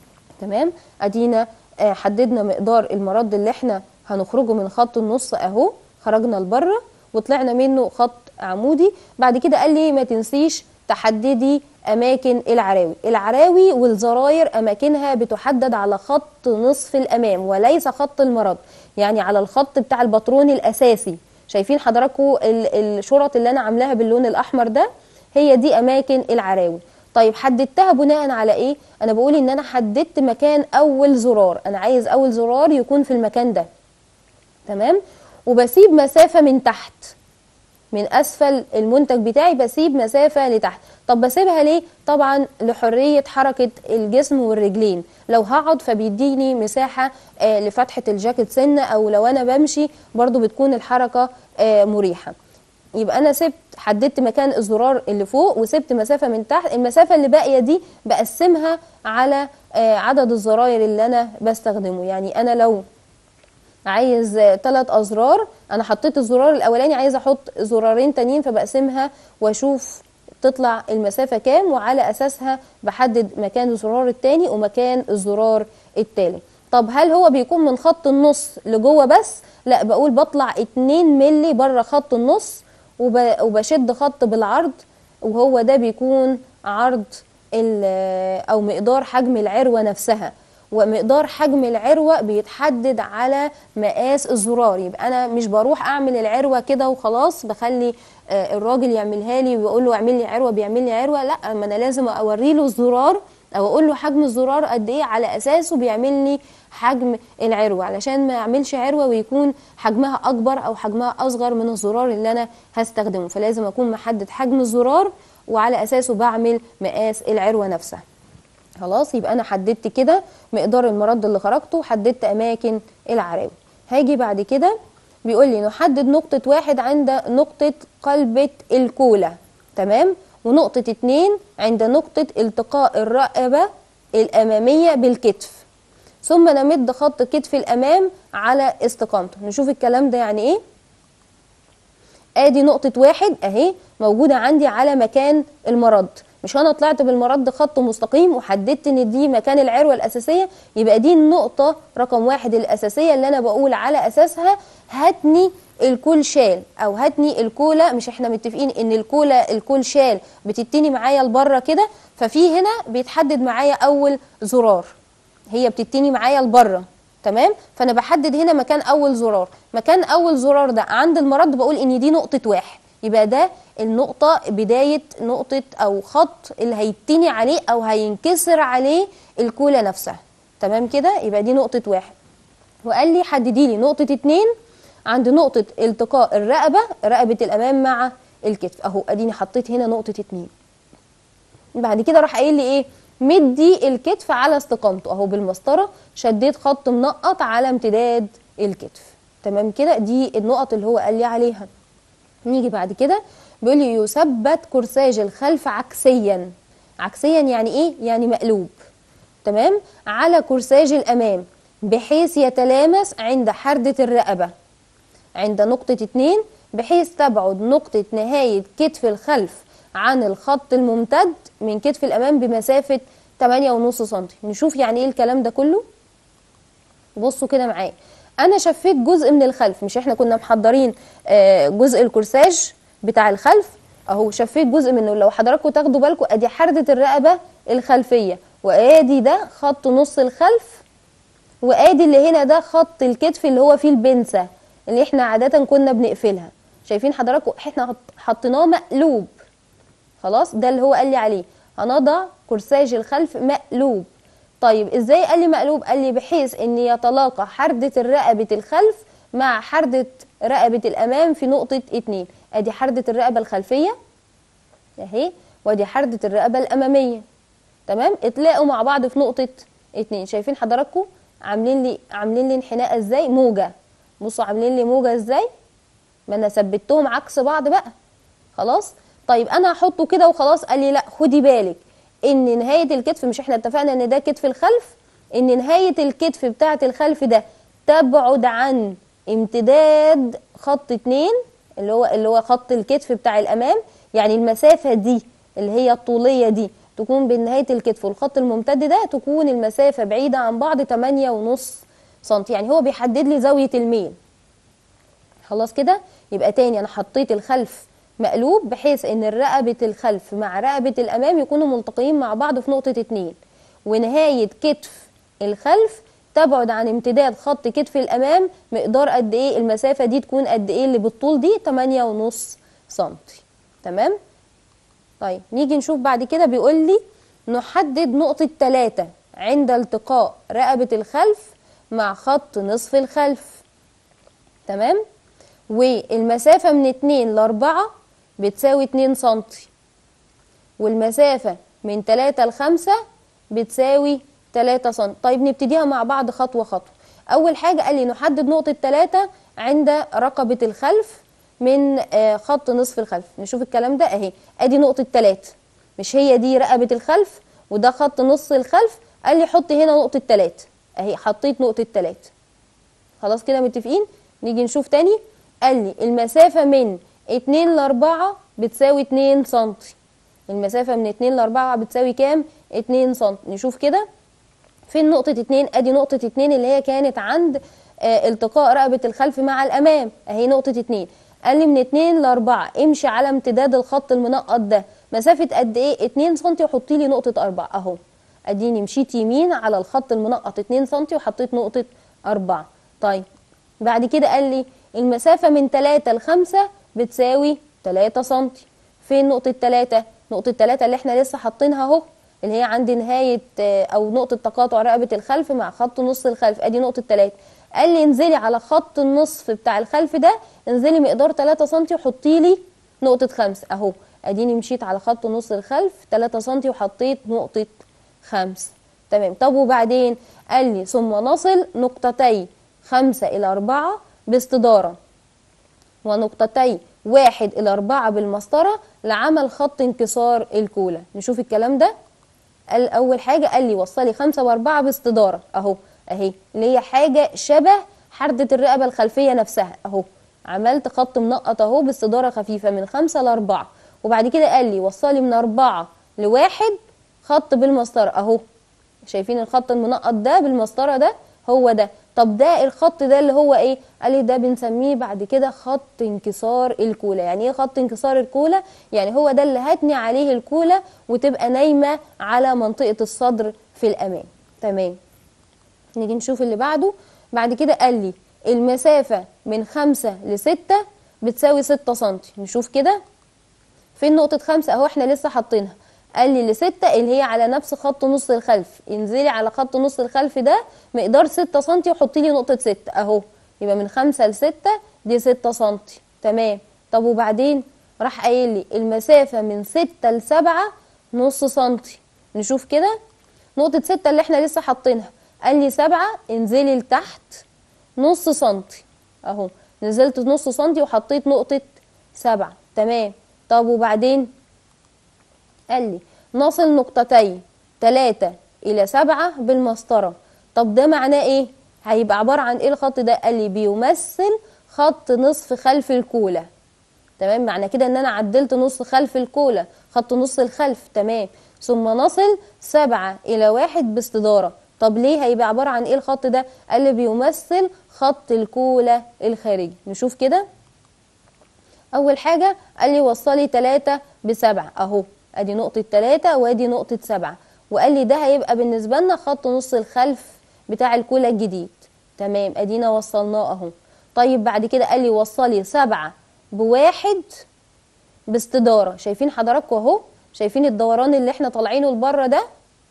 تمام ادينا آه، حددنا مقدار المرد اللي احنا هنخرجه من خط النص اهو خرجنا لبره وطلعنا منه خط عمودي بعد كده قال لي ما تنسيش تحددي اماكن العراوي العراوي والزراير اماكنها بتحدد على خط نصف الامام وليس خط المرد يعني على الخط بتاع الباترون الاساسي شايفين حضراتكم ال- الشرط اللي انا عاملاها باللون الاحمر ده هي دي اماكن العراوي طيب حددتها بناء على ايه انا بقول ان انا حددت مكان اول زرار انا عايز اول زرار يكون في المكان ده تمام وبسيب مسافه من تحت من اسفل المنتج بتاعي بسيب مسافه لتحت طب بسيبها ليه طبعا لحريه حركه الجسم والرجلين لو هقعد فبيديني مساحه آه لفتحه الجاكيت سنه او لو انا بمشي برضو بتكون الحركه آه مريحه يبقى انا سبت حددت مكان الزرار اللي فوق وسبت مسافه من تحت المسافه اللي باقيه دي بقسمها على آه عدد الزراير اللي انا بستخدمه يعني انا لو عايز ثلاث ازرار انا حطيت الزرار الاولاني عايز احط زرارين تانيين فبقسمها واشوف تطلع المسافة كام وعلى اساسها بحدد مكان الزرار التاني ومكان الزرار التالت طب هل هو بيكون من خط النص لجوه بس لا بقول بطلع 2 ملي بره خط النص وب- وبشد خط بالعرض وهو ده بيكون عرض ال- او مقدار حجم العروه نفسها ومقدار حجم العروه بيتحدد على مقاس الزرار يبقى انا مش بروح اعمل العروه كده وخلاص بخلي آه، الراجل يعملها لي ويقول له اعمل لي عروه بيعمل لي عروه لا ما انا لازم اوري له الزرار او اقول له حجم الزرار قد ايه على اساسه بيعمل لي حجم العروه علشان ما يعملش عروه ويكون حجمها اكبر او حجمها اصغر من الزرار اللي انا هستخدمه فلازم اكون محدد حجم الزرار وعلى اساسه بعمل مقاس العروه نفسها خلاص يبقى انا حددت كده مقدار المرد اللي خرجته وحددت اماكن العراوي هاجي بعد كده بيقول لي نحدد نقطة واحد عند نقطة قلبة الكولة تمام ونقطة اتنين عند نقطة التقاء الرقبة الأمامية بالكتف ثم نمد خط كتف الأمام على استقامته نشوف الكلام ده يعني ايه ادي نقطة واحد اهي موجودة عندي على مكان المرد مش انا طلعت بالمرد خط مستقيم وحددت ان دي مكان العروة الاساسية يبقى دي النقطة رقم واحد الاساسية اللي انا بقول على اساسها هاتني الكول شال او هاتني الكولا مش احنا متفقين ان الكولا الكول شال بتتني معايا لبره كده ففي هنا بيتحدد معايا اول زرار هي بتتني معايا لبره تمام فانا بحدد هنا مكان اول زرار مكان اول زرار ده عند المرد بقول ان دي نقطه واحد يبقى ده النقطة بداية نقطة أو خط اللي هيتني عليه أو هينكسر عليه الكولة نفسها تمام كده يبقى دي نقطة واحد وقال لي حددي لي نقطة اتنين عند نقطة التقاء الرقبة رقبة الأمام مع الكتف أهو أديني حطيت هنا نقطة اتنين بعد كده راح قايل لي ايه مدي الكتف على استقامته اهو بالمسطره شديت خط منقط على امتداد الكتف تمام كده دي النقط اللي هو قال لي عليها نيجي بعد كده بيقول لي يثبت كرساج الخلف عكسيا عكسيا يعني ايه يعني مقلوب تمام على كرساج الامام بحيث يتلامس عند حردة الرقبة عند نقطة اتنين بحيث تبعد نقطة نهاية كتف الخلف عن الخط الممتد من كتف الأمام بمسافة 8.5 سم نشوف يعني ايه الكلام ده كله بصوا كده معايا انا شفيت جزء من الخلف مش احنا كنا محضرين آه، جزء الكورساج بتاع الخلف اهو شفيت جزء منه لو حضراتكم تاخدوا بالكم ادي حردة الرقبة الخلفية وادي ده خط نص الخلف وادي اللي هنا ده خط الكتف اللي هو فيه البنسة اللي احنا عادة كنا بنقفلها شايفين حضراتكم احنا حط- حطيناه مقلوب خلاص ده اللي هو قال لي عليه هنضع كرساج الخلف مقلوب طيب ازاي قال لي مقلوب قال لي بحيث ان يتلاقى حردة الرقبة الخلف مع حردة رقبة الامام في نقطة اتنين ادي حردة الرقبة الخلفية اهي وادي حردة الرقبة الامامية تمام اتلاقوا مع بعض في نقطة اتنين شايفين حضراتكم عاملين لي عاملين لي انحناء ازاي موجة بصوا عاملين لي موجة ازاي ما انا ثبتهم عكس بعض بقى خلاص طيب انا هحطه كده وخلاص قال لي لا خدي بالك ان نهايه الكتف مش احنا اتفقنا ان ده كتف الخلف ان نهايه الكتف بتاعه الخلف ده تبعد عن امتداد خط اتنين اللي هو اللي هو خط الكتف بتاع الامام يعني المسافه دي اللي هي الطوليه دي تكون بين نهايه الكتف والخط الممتد ده تكون المسافه بعيده عن بعض 8 ونص سم يعني هو بيحدد لي زاويه الميل خلاص كده يبقى تاني انا حطيت الخلف مقلوب بحيث ان رقبة الخلف مع رقبة الامام يكونوا ملتقيين مع بعض في نقطة اتنين ونهاية كتف الخلف تبعد عن امتداد خط كتف الامام مقدار قد ايه المسافة دي تكون قد ايه اللي بالطول دي 8 ونص سنتي تمام طيب نيجي نشوف بعد كده بيقول لي نحدد نقطة تلاتة عند التقاء رقبة الخلف مع خط نصف الخلف تمام والمسافة من اتنين لأربعة بتساوي اتنين سنتي والمسافة من تلاتة لخمسة بتساوي تلاتة سنتي طيب نبتديها مع بعض خطوة خطوة أول حاجة قال لي نحدد نقطة تلاتة عند رقبة الخلف من آه، خط نصف الخلف نشوف الكلام ده اهي ادي نقطة تلاتة مش هي دي رقبة الخلف وده خط نص الخلف قال لي حط هنا نقطة تلاتة اهي حطيت نقطة تلاتة خلاص كده متفقين نيجي نشوف تاني قال لي المسافة من 2 ل 4 بتساوي 2 سنتي المسافة من 2 ل 4 بتساوي كام 2 سنتي نشوف كده فين نقطة 2 ادي نقطة 2 اللي هي كانت عند آه التقاء رقبة الخلف مع الامام اهي نقطة 2 قال لي من 2 ل 4 امشي على امتداد الخط المنقط ده مسافة قد ايه 2 سنتي وحطي لي نقطة 4 اهو اديني مشيت يمين على الخط المنقط 2 سنتي وحطيت نقطة 4 طيب بعد كده قال لي المسافة من 3 ل 5 بتساوي 3 سنتي فين نقطة 3 نقطة 3 اللي احنا لسه حاطينها اهو اللي هي عند نهاية آه، او نقطة تقاطع رقبة الخلف مع خط نص الخلف ادي نقطة 3 قال لي انزلي على خط النصف بتاع الخلف ده انزلي مقدار 3 سنتي وحطي لي نقطة 5 اهو اديني مشيت على خط نص الخلف 3 سنتي وحطيت نقطة 5 تمام طب وبعدين قال لي ثم نصل نقطتي 5 إلى 4 باستدارة ونقطتي واحد إلى أربعة بالمسطرة لعمل خط انكسار الكولة نشوف الكلام ده قال أول حاجة قال لي وصلي خمسة وأربعة باستدارة أهو أهي اللي هي حاجة شبه حردة الرقبة الخلفية نفسها أهو عملت خط منقط أهو باستدارة خفيفة من خمسة لأربعة وبعد كده قال لي وصلي من أربعة لواحد خط بالمسطرة أهو شايفين الخط المنقط ده بالمسطرة ده هو ده طب ده الخط ده اللي هو ايه قال لي ده بنسميه بعد كده خط انكسار الكولا يعني ايه خط انكسار الكولا يعني هو ده اللي هتني عليه الكولا وتبقى نايمه على منطقه الصدر في الامام تمام نيجي نشوف اللي بعده بعد كده قال لي المسافه من خمسة لستة بتساوي ستة سنتي نشوف كده فين نقطة خمسة اهو احنا لسه حاطينها قال لي لستة اللي هي على نفس خط نص الخلف انزلي على خط نص الخلف ده مقدار ستة سنتي وحطي لي نقطة ستة اهو يبقى من خمسة لستة دي ستة سنتي تمام طب وبعدين راح قايل لي المسافة من ستة لسبعة نص سنتي نشوف كده نقطة ستة اللي احنا لسه حاطينها قال لي سبعة انزلي لتحت نص سنتي اهو نزلت نص سنتي وحطيت نقطة سبعة تمام طب وبعدين قال لي نصل نقطتي تلاتة الى سبعة بالمسطرة طب ده معناه ايه هيبقى عبارة عن ايه الخط ده قال لي بيمثل خط نصف خلف الكولة تمام معنى كده ان انا عدلت نص خلف الكولة خط نص الخلف تمام ثم نصل سبعة الى واحد باستدارة طب ليه هيبقى عبارة عن ايه الخط ده قال لي بيمثل خط الكولة الخارجي نشوف كده اول حاجة قال لي وصلي تلاتة بسبعة اهو ادي نقطة تلاتة وادي نقطة سبعة وقال لي ده هيبقى بالنسبة لنا خط نص الخلف بتاع الكولة الجديد تمام ادينا وصلناه اهو طيب بعد كده قال لي وصلي سبعة بواحد باستدارة شايفين حضراتكم اهو شايفين الدوران اللي احنا طالعينه لبره ده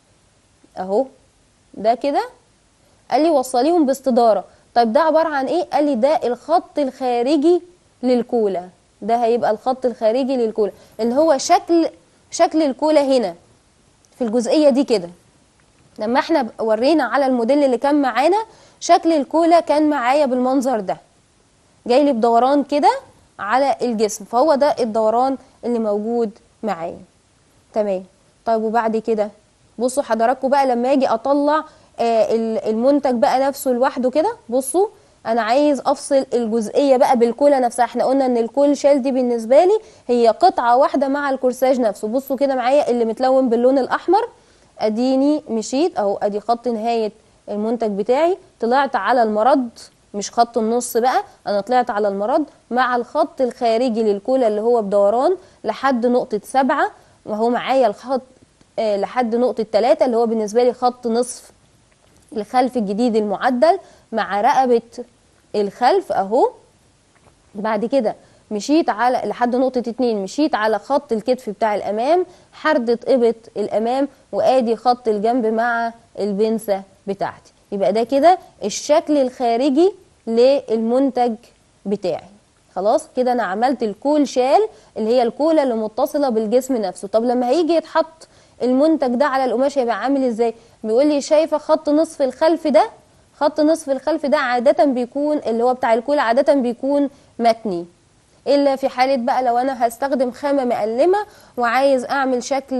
اهو ده كده قال لي وصليهم باستدارة طيب ده عبارة عن ايه قال لي ده الخط الخارجي للكولة ده هيبقى الخط الخارجي للكولة اللي هو شكل شكل الكولة هنا في الجزئية دي كده لما احنا ورينا على الموديل اللي كان معانا شكل الكولة كان معايا بالمنظر ده جاي لي بدوران كده على الجسم فهو ده الدوران اللي موجود معايا تمام طيب وبعد كده بصوا حضراتكم بقى لما اجي اطلع آه المنتج بقى نفسه لوحده كده بصوا انا عايز افصل الجزئيه بقى بالكولا نفسها احنا قلنا ان الكول شيل دي بالنسبه لي هي قطعه واحده مع الكورساج نفسه بصوا كده معايا اللي متلون باللون الاحمر اديني مشيت اهو ادي خط نهايه المنتج بتاعي طلعت على المرد مش خط النص بقى انا طلعت على المرد مع الخط الخارجي للكولا اللي هو بدوران لحد نقطه سبعة وهو معايا الخط آه لحد نقطه ثلاثة اللي هو بالنسبه لي خط نصف الخلف الجديد المعدل مع رقبه الخلف اهو بعد كده مشيت على لحد نقطة اتنين مشيت على خط الكتف بتاع الأمام حردة إبط الأمام وآدي خط الجنب مع البنسة بتاعتي يبقى ده كده الشكل الخارجي للمنتج بتاعي خلاص كده أنا عملت الكول شال اللي هي الكولة اللي متصلة بالجسم نفسه طب لما هيجي يتحط المنتج ده على القماش هيبقى عامل ازاي بيقول لي شايفة خط نصف الخلف ده خط نصف الخلف ده عادة بيكون اللي هو بتاع الكولة عادة بيكون متني الا في حاله بقى لو انا هستخدم خامه مقلمه وعايز اعمل شكل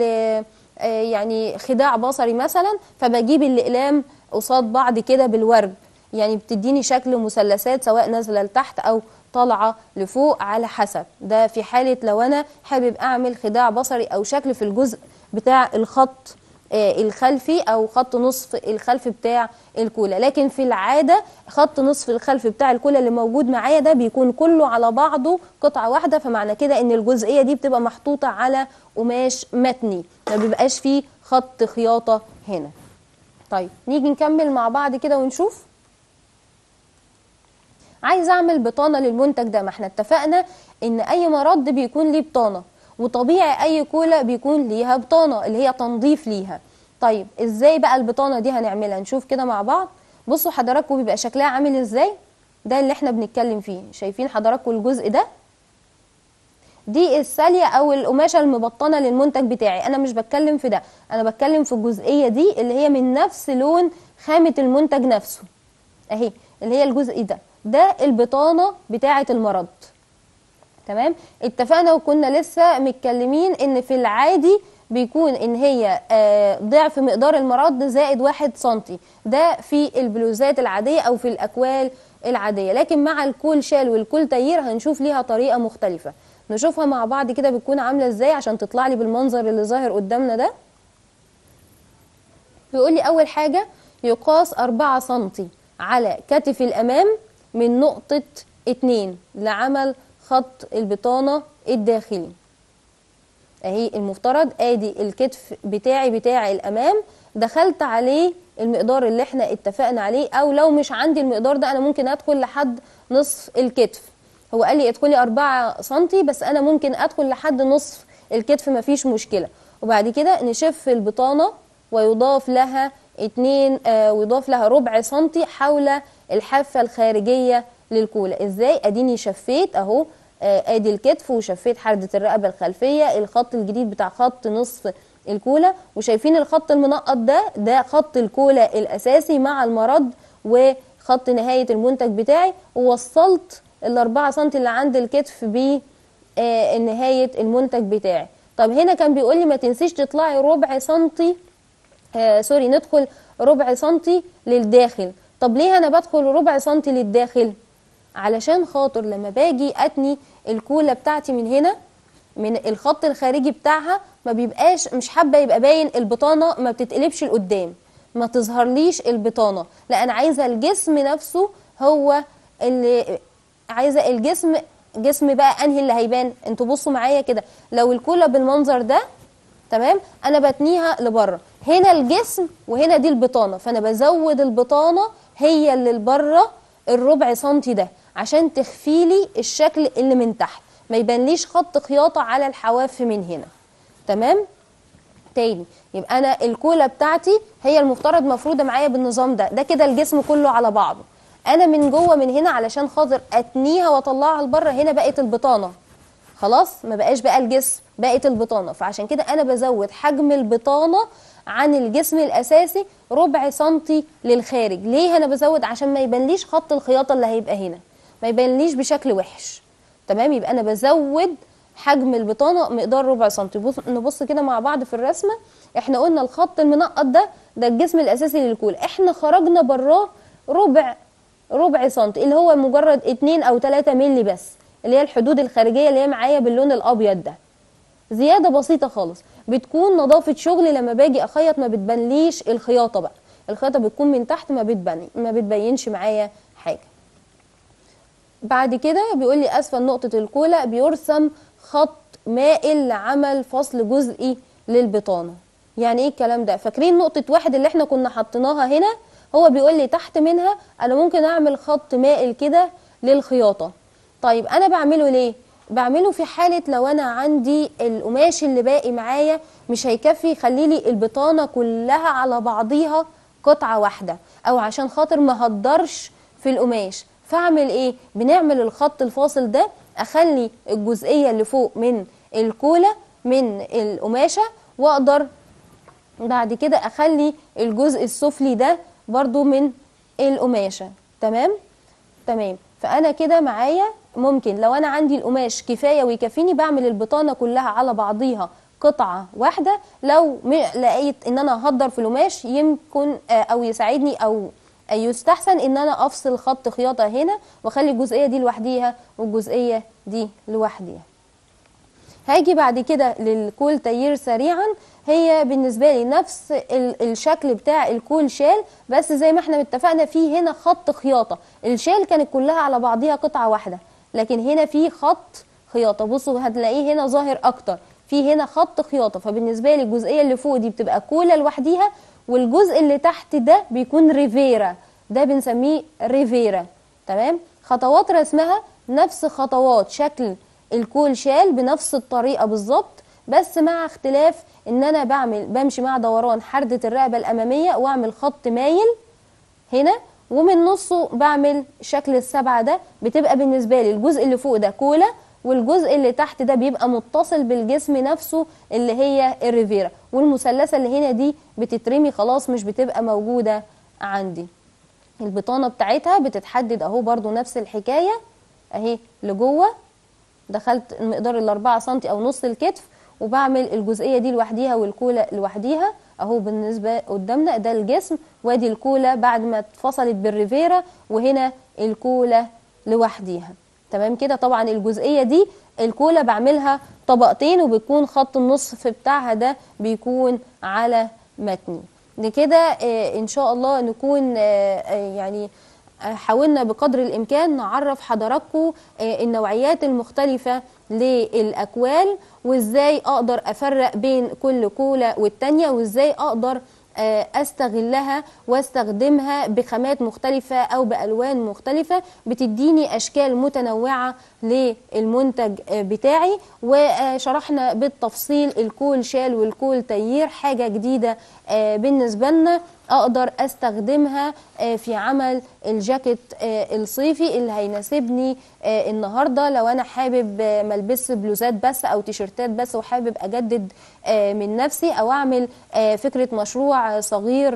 يعني خداع بصري مثلا فبجيب الاقلام قصاد بعض كده بالورب يعني بتديني شكل مثلثات سواء نازله لتحت او طالعه لفوق على حسب ده في حاله لو انا حابب اعمل خداع بصري او شكل في الجزء بتاع الخط الخلفي او خط نصف الخلف بتاع الكولا لكن في العاده خط نصف الخلف بتاع الكولا اللي موجود معايا ده بيكون كله على بعضه قطعه واحده فمعنى كده ان الجزئيه دي بتبقى محطوطه على قماش متني ما بيبقاش فيه خط خياطه هنا طيب نيجي نكمل مع بعض كده ونشوف عايز اعمل بطانه للمنتج ده ما احنا اتفقنا ان اي مرض بيكون ليه بطانه وطبيعي اي كولا بيكون ليها بطانه اللي هي تنظيف ليها طيب ازاي بقى البطانه دي هنعملها نشوف كده مع بعض بصوا حضراتكم بيبقى شكلها عامل ازاي ده اللي احنا بنتكلم فيه شايفين حضراتكم الجزء ده دي الساليه او القماشه المبطنه للمنتج بتاعي انا مش بتكلم في ده انا بتكلم في الجزئيه دي اللي هي من نفس لون خامه المنتج نفسه اهي اللي هي الجزء ده ده البطانه بتاعه المرض تمام اتفقنا وكنا لسه متكلمين ان في العادي بيكون ان هي ضعف مقدار المرض زائد واحد سنتي ده في البلوزات العادية او في الاكوال العادية لكن مع الكول شال والكول تيير هنشوف ليها طريقة مختلفة نشوفها مع بعض كده بتكون عاملة ازاي عشان تطلع لي بالمنظر اللي ظاهر قدامنا ده بيقول لي اول حاجة يقاس أربعة سنتي على كتف الامام من نقطة اتنين لعمل خط البطانة الداخلي اهي المفترض ادي الكتف بتاعي بتاع الامام دخلت عليه المقدار اللي احنا اتفقنا عليه او لو مش عندي المقدار ده انا ممكن ادخل لحد نصف الكتف هو قال لي ادخلي 4 سنتي بس انا ممكن ادخل لحد نصف الكتف مفيش مشكلة وبعد كده نشف البطانة ويضاف لها اتنين آه ويضاف لها ربع سنتي حول الحافة الخارجية للكولا ازاي اديني شفيت اهو ادي الكتف وشفيت حردة الرقبة الخلفية الخط الجديد بتاع خط نصف الكولا وشايفين الخط المنقط ده ده خط الكولا الاساسي مع المرض وخط نهاية المنتج بتاعي ووصلت الاربعة سنتي اللي عند الكتف ب نهاية المنتج بتاعي طب هنا كان بيقول لي ما تنسيش تطلعي ربع سنتي آه سوري ندخل ربع سنتي للداخل طب ليه انا بدخل ربع سنتي للداخل علشان خاطر لما باجي اتني الكوله بتاعتي من هنا من الخط الخارجي بتاعها ما بيبقاش مش حابه يبقى باين البطانه ما بتتقلبش لقدام ما تظهرليش البطانه لا انا عايزه الجسم نفسه هو اللي عايزه الجسم جسم بقى انهي اللي هيبان انتوا بصوا معايا كده لو الكوله بالمنظر ده تمام انا بتنيها لبره هنا الجسم وهنا دي البطانه فانا بزود البطانه هي اللي لبره الربع سنتي ده عشان تخفي لي الشكل اللي من تحت ما يبانليش خط خياطه على الحواف من هنا تمام تاني يبقى انا الكوله بتاعتي هي المفترض مفروده معايا بالنظام ده ده كده الجسم كله على بعضه انا من جوه من هنا علشان خاطر اتنيها واطلعها لبره هنا بقت البطانه خلاص ما بقاش بقى الجسم بقت البطانه فعشان كده انا بزود حجم البطانه عن الجسم الاساسي ربع سنتي للخارج ليه انا بزود عشان ما يبانليش خط الخياطه اللي هيبقى هنا ما يبانليش بشكل وحش تمام يبقى انا بزود حجم البطانه مقدار ربع سنتي بص نبص كده مع بعض في الرسمه احنا قلنا الخط المنقط ده ده الجسم الاساسي للكول احنا خرجنا براه ربع ربع سنتي اللي هو مجرد 2 او 3 مللي بس اللي هي الحدود الخارجيه اللي هي معايا باللون الابيض ده زياده بسيطه خالص بتكون نظافه شغل لما باجي اخيط ما بتبانليش الخياطه بقى الخياطه بتكون من تحت ما بتبان ما بتبينش معايا حاجه بعد كده بيقول لي اسفل نقطه الكولا بيرسم خط مائل لعمل فصل جزئي للبطانه يعني ايه الكلام ده فاكرين نقطه واحد اللي احنا كنا حطيناها هنا هو بيقول لي تحت منها انا ممكن اعمل خط مائل كده للخياطه طيب انا بعمله ليه بعمله في حالة لو أنا عندي القماش اللي باقي معايا مش هيكفي يخلي لي البطانة كلها على بعضيها قطعة واحدة أو عشان خاطر ما هقدرش في القماش فاعمل ايه بنعمل الخط الفاصل ده اخلي الجزئية اللي فوق من الكولة من القماشة واقدر بعد كده اخلي الجزء السفلي ده برضو من القماشة تمام تمام فانا كده معايا ممكن لو انا عندي القماش كفايه ويكفيني بعمل البطانه كلها على بعضيها قطعه واحده لو لقيت ان انا هقدر في القماش يمكن او يساعدني او يستحسن ان انا افصل خط خياطه هنا واخلي الجزئيه دي لوحديها والجزئيه دي لوحديها هاجي بعد كده للكول تيير سريعا هي بالنسبه لي نفس الشكل بتاع الكول شال بس زي ما احنا اتفقنا في هنا خط خياطه الشال كانت كلها على بعضيها قطعه واحده لكن هنا في خط خياطه بصوا هتلاقيه هنا ظاهر اكتر في هنا خط خياطه فبالنسبه لي الجزئيه اللي فوق دي بتبقى كوله لوحديها والجزء اللي تحت ده بيكون ريفيرا ده بنسميه ريفيرا تمام خطوات رسمها نفس خطوات شكل الكول شال بنفس الطريقه بالظبط بس مع اختلاف ان انا بعمل بمشي مع دوران حردة الرقبة الامامية واعمل خط مايل هنا ومن نصه بعمل شكل السبعة ده بتبقى بالنسبة لي الجزء اللي فوق ده كولا والجزء اللي تحت ده بيبقى متصل بالجسم نفسه اللي هي الريفيرا والمثلثة اللي هنا دي بتترمي خلاص مش بتبقى موجودة عندي البطانة بتاعتها بتتحدد اهو برضو نفس الحكاية اهي لجوه دخلت المقدار الاربعة سنتي او نص الكتف وبعمل الجزئية دي لوحديها والكولة لوحديها اهو بالنسبة قدامنا ده الجسم وادي الكولة بعد ما اتفصلت بالريفيرا وهنا الكولة لوحديها تمام كده طبعا الجزئية دي الكولة بعملها طبقتين وبيكون خط النصف بتاعها ده بيكون على متني كده آه ان شاء الله نكون آه يعني حاولنا بقدر الامكان نعرف حضراتكم النوعيات المختلفه للاكوال وازاي اقدر افرق بين كل كوله والتانيه وازاي اقدر استغلها واستخدمها بخامات مختلفة او بالوان مختلفة بتديني اشكال متنوعة للمنتج بتاعي وشرحنا بالتفصيل الكول شال والكول تيير حاجة جديدة بالنسبة لنا اقدر استخدمها في عمل الجاكيت الصيفي اللي هيناسبني النهارده لو انا حابب ملبس بلوزات بس او تيشرتات بس وحابب اجدد من نفسي او اعمل فكره مشروع صغير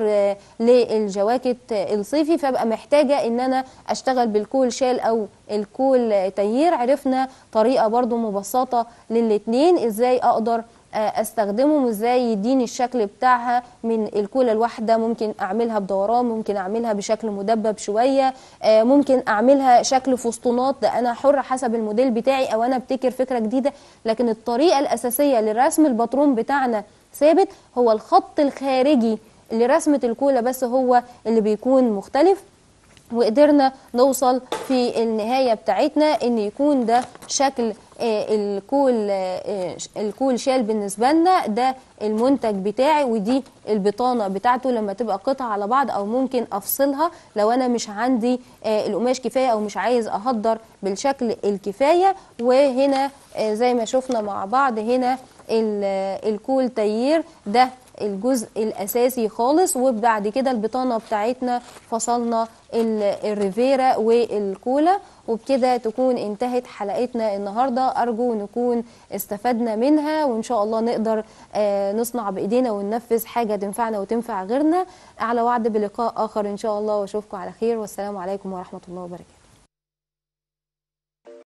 للجواكت الصيفي فابقى محتاجه ان انا اشتغل بالكول شال او الكول تيير عرفنا طريقه برضو مبسطه للاتنين ازاي اقدر استخدمهم وازاي يديني الشكل بتاعها من الكولا الواحده ممكن اعملها بدوران ممكن اعملها بشكل مدبب شويه ممكن اعملها شكل فسطونات ده انا حره حسب الموديل بتاعي او انا ابتكر فكره جديده لكن الطريقه الاساسيه لرسم الباترون بتاعنا ثابت هو الخط الخارجي لرسمه الكولا بس هو اللي بيكون مختلف وقدرنا نوصل في النهاية بتاعتنا ان يكون ده شكل الكول الكول شال بالنسبة لنا ده المنتج بتاعي ودي البطانة بتاعته لما تبقى قطعة على بعض او ممكن افصلها لو انا مش عندي القماش كفاية او مش عايز اهدر بالشكل الكفاية وهنا زي ما شفنا مع بعض هنا الكول تيير ده الجزء الاساسي خالص وبعد كده البطانه بتاعتنا فصلنا الريفيرا والكولا وبكده تكون انتهت حلقتنا النهارده ارجو نكون استفدنا منها وان شاء الله نقدر نصنع بايدينا وننفذ حاجه تنفعنا وتنفع غيرنا على وعد بلقاء اخر ان شاء الله واشوفكم على خير والسلام عليكم ورحمه الله وبركاته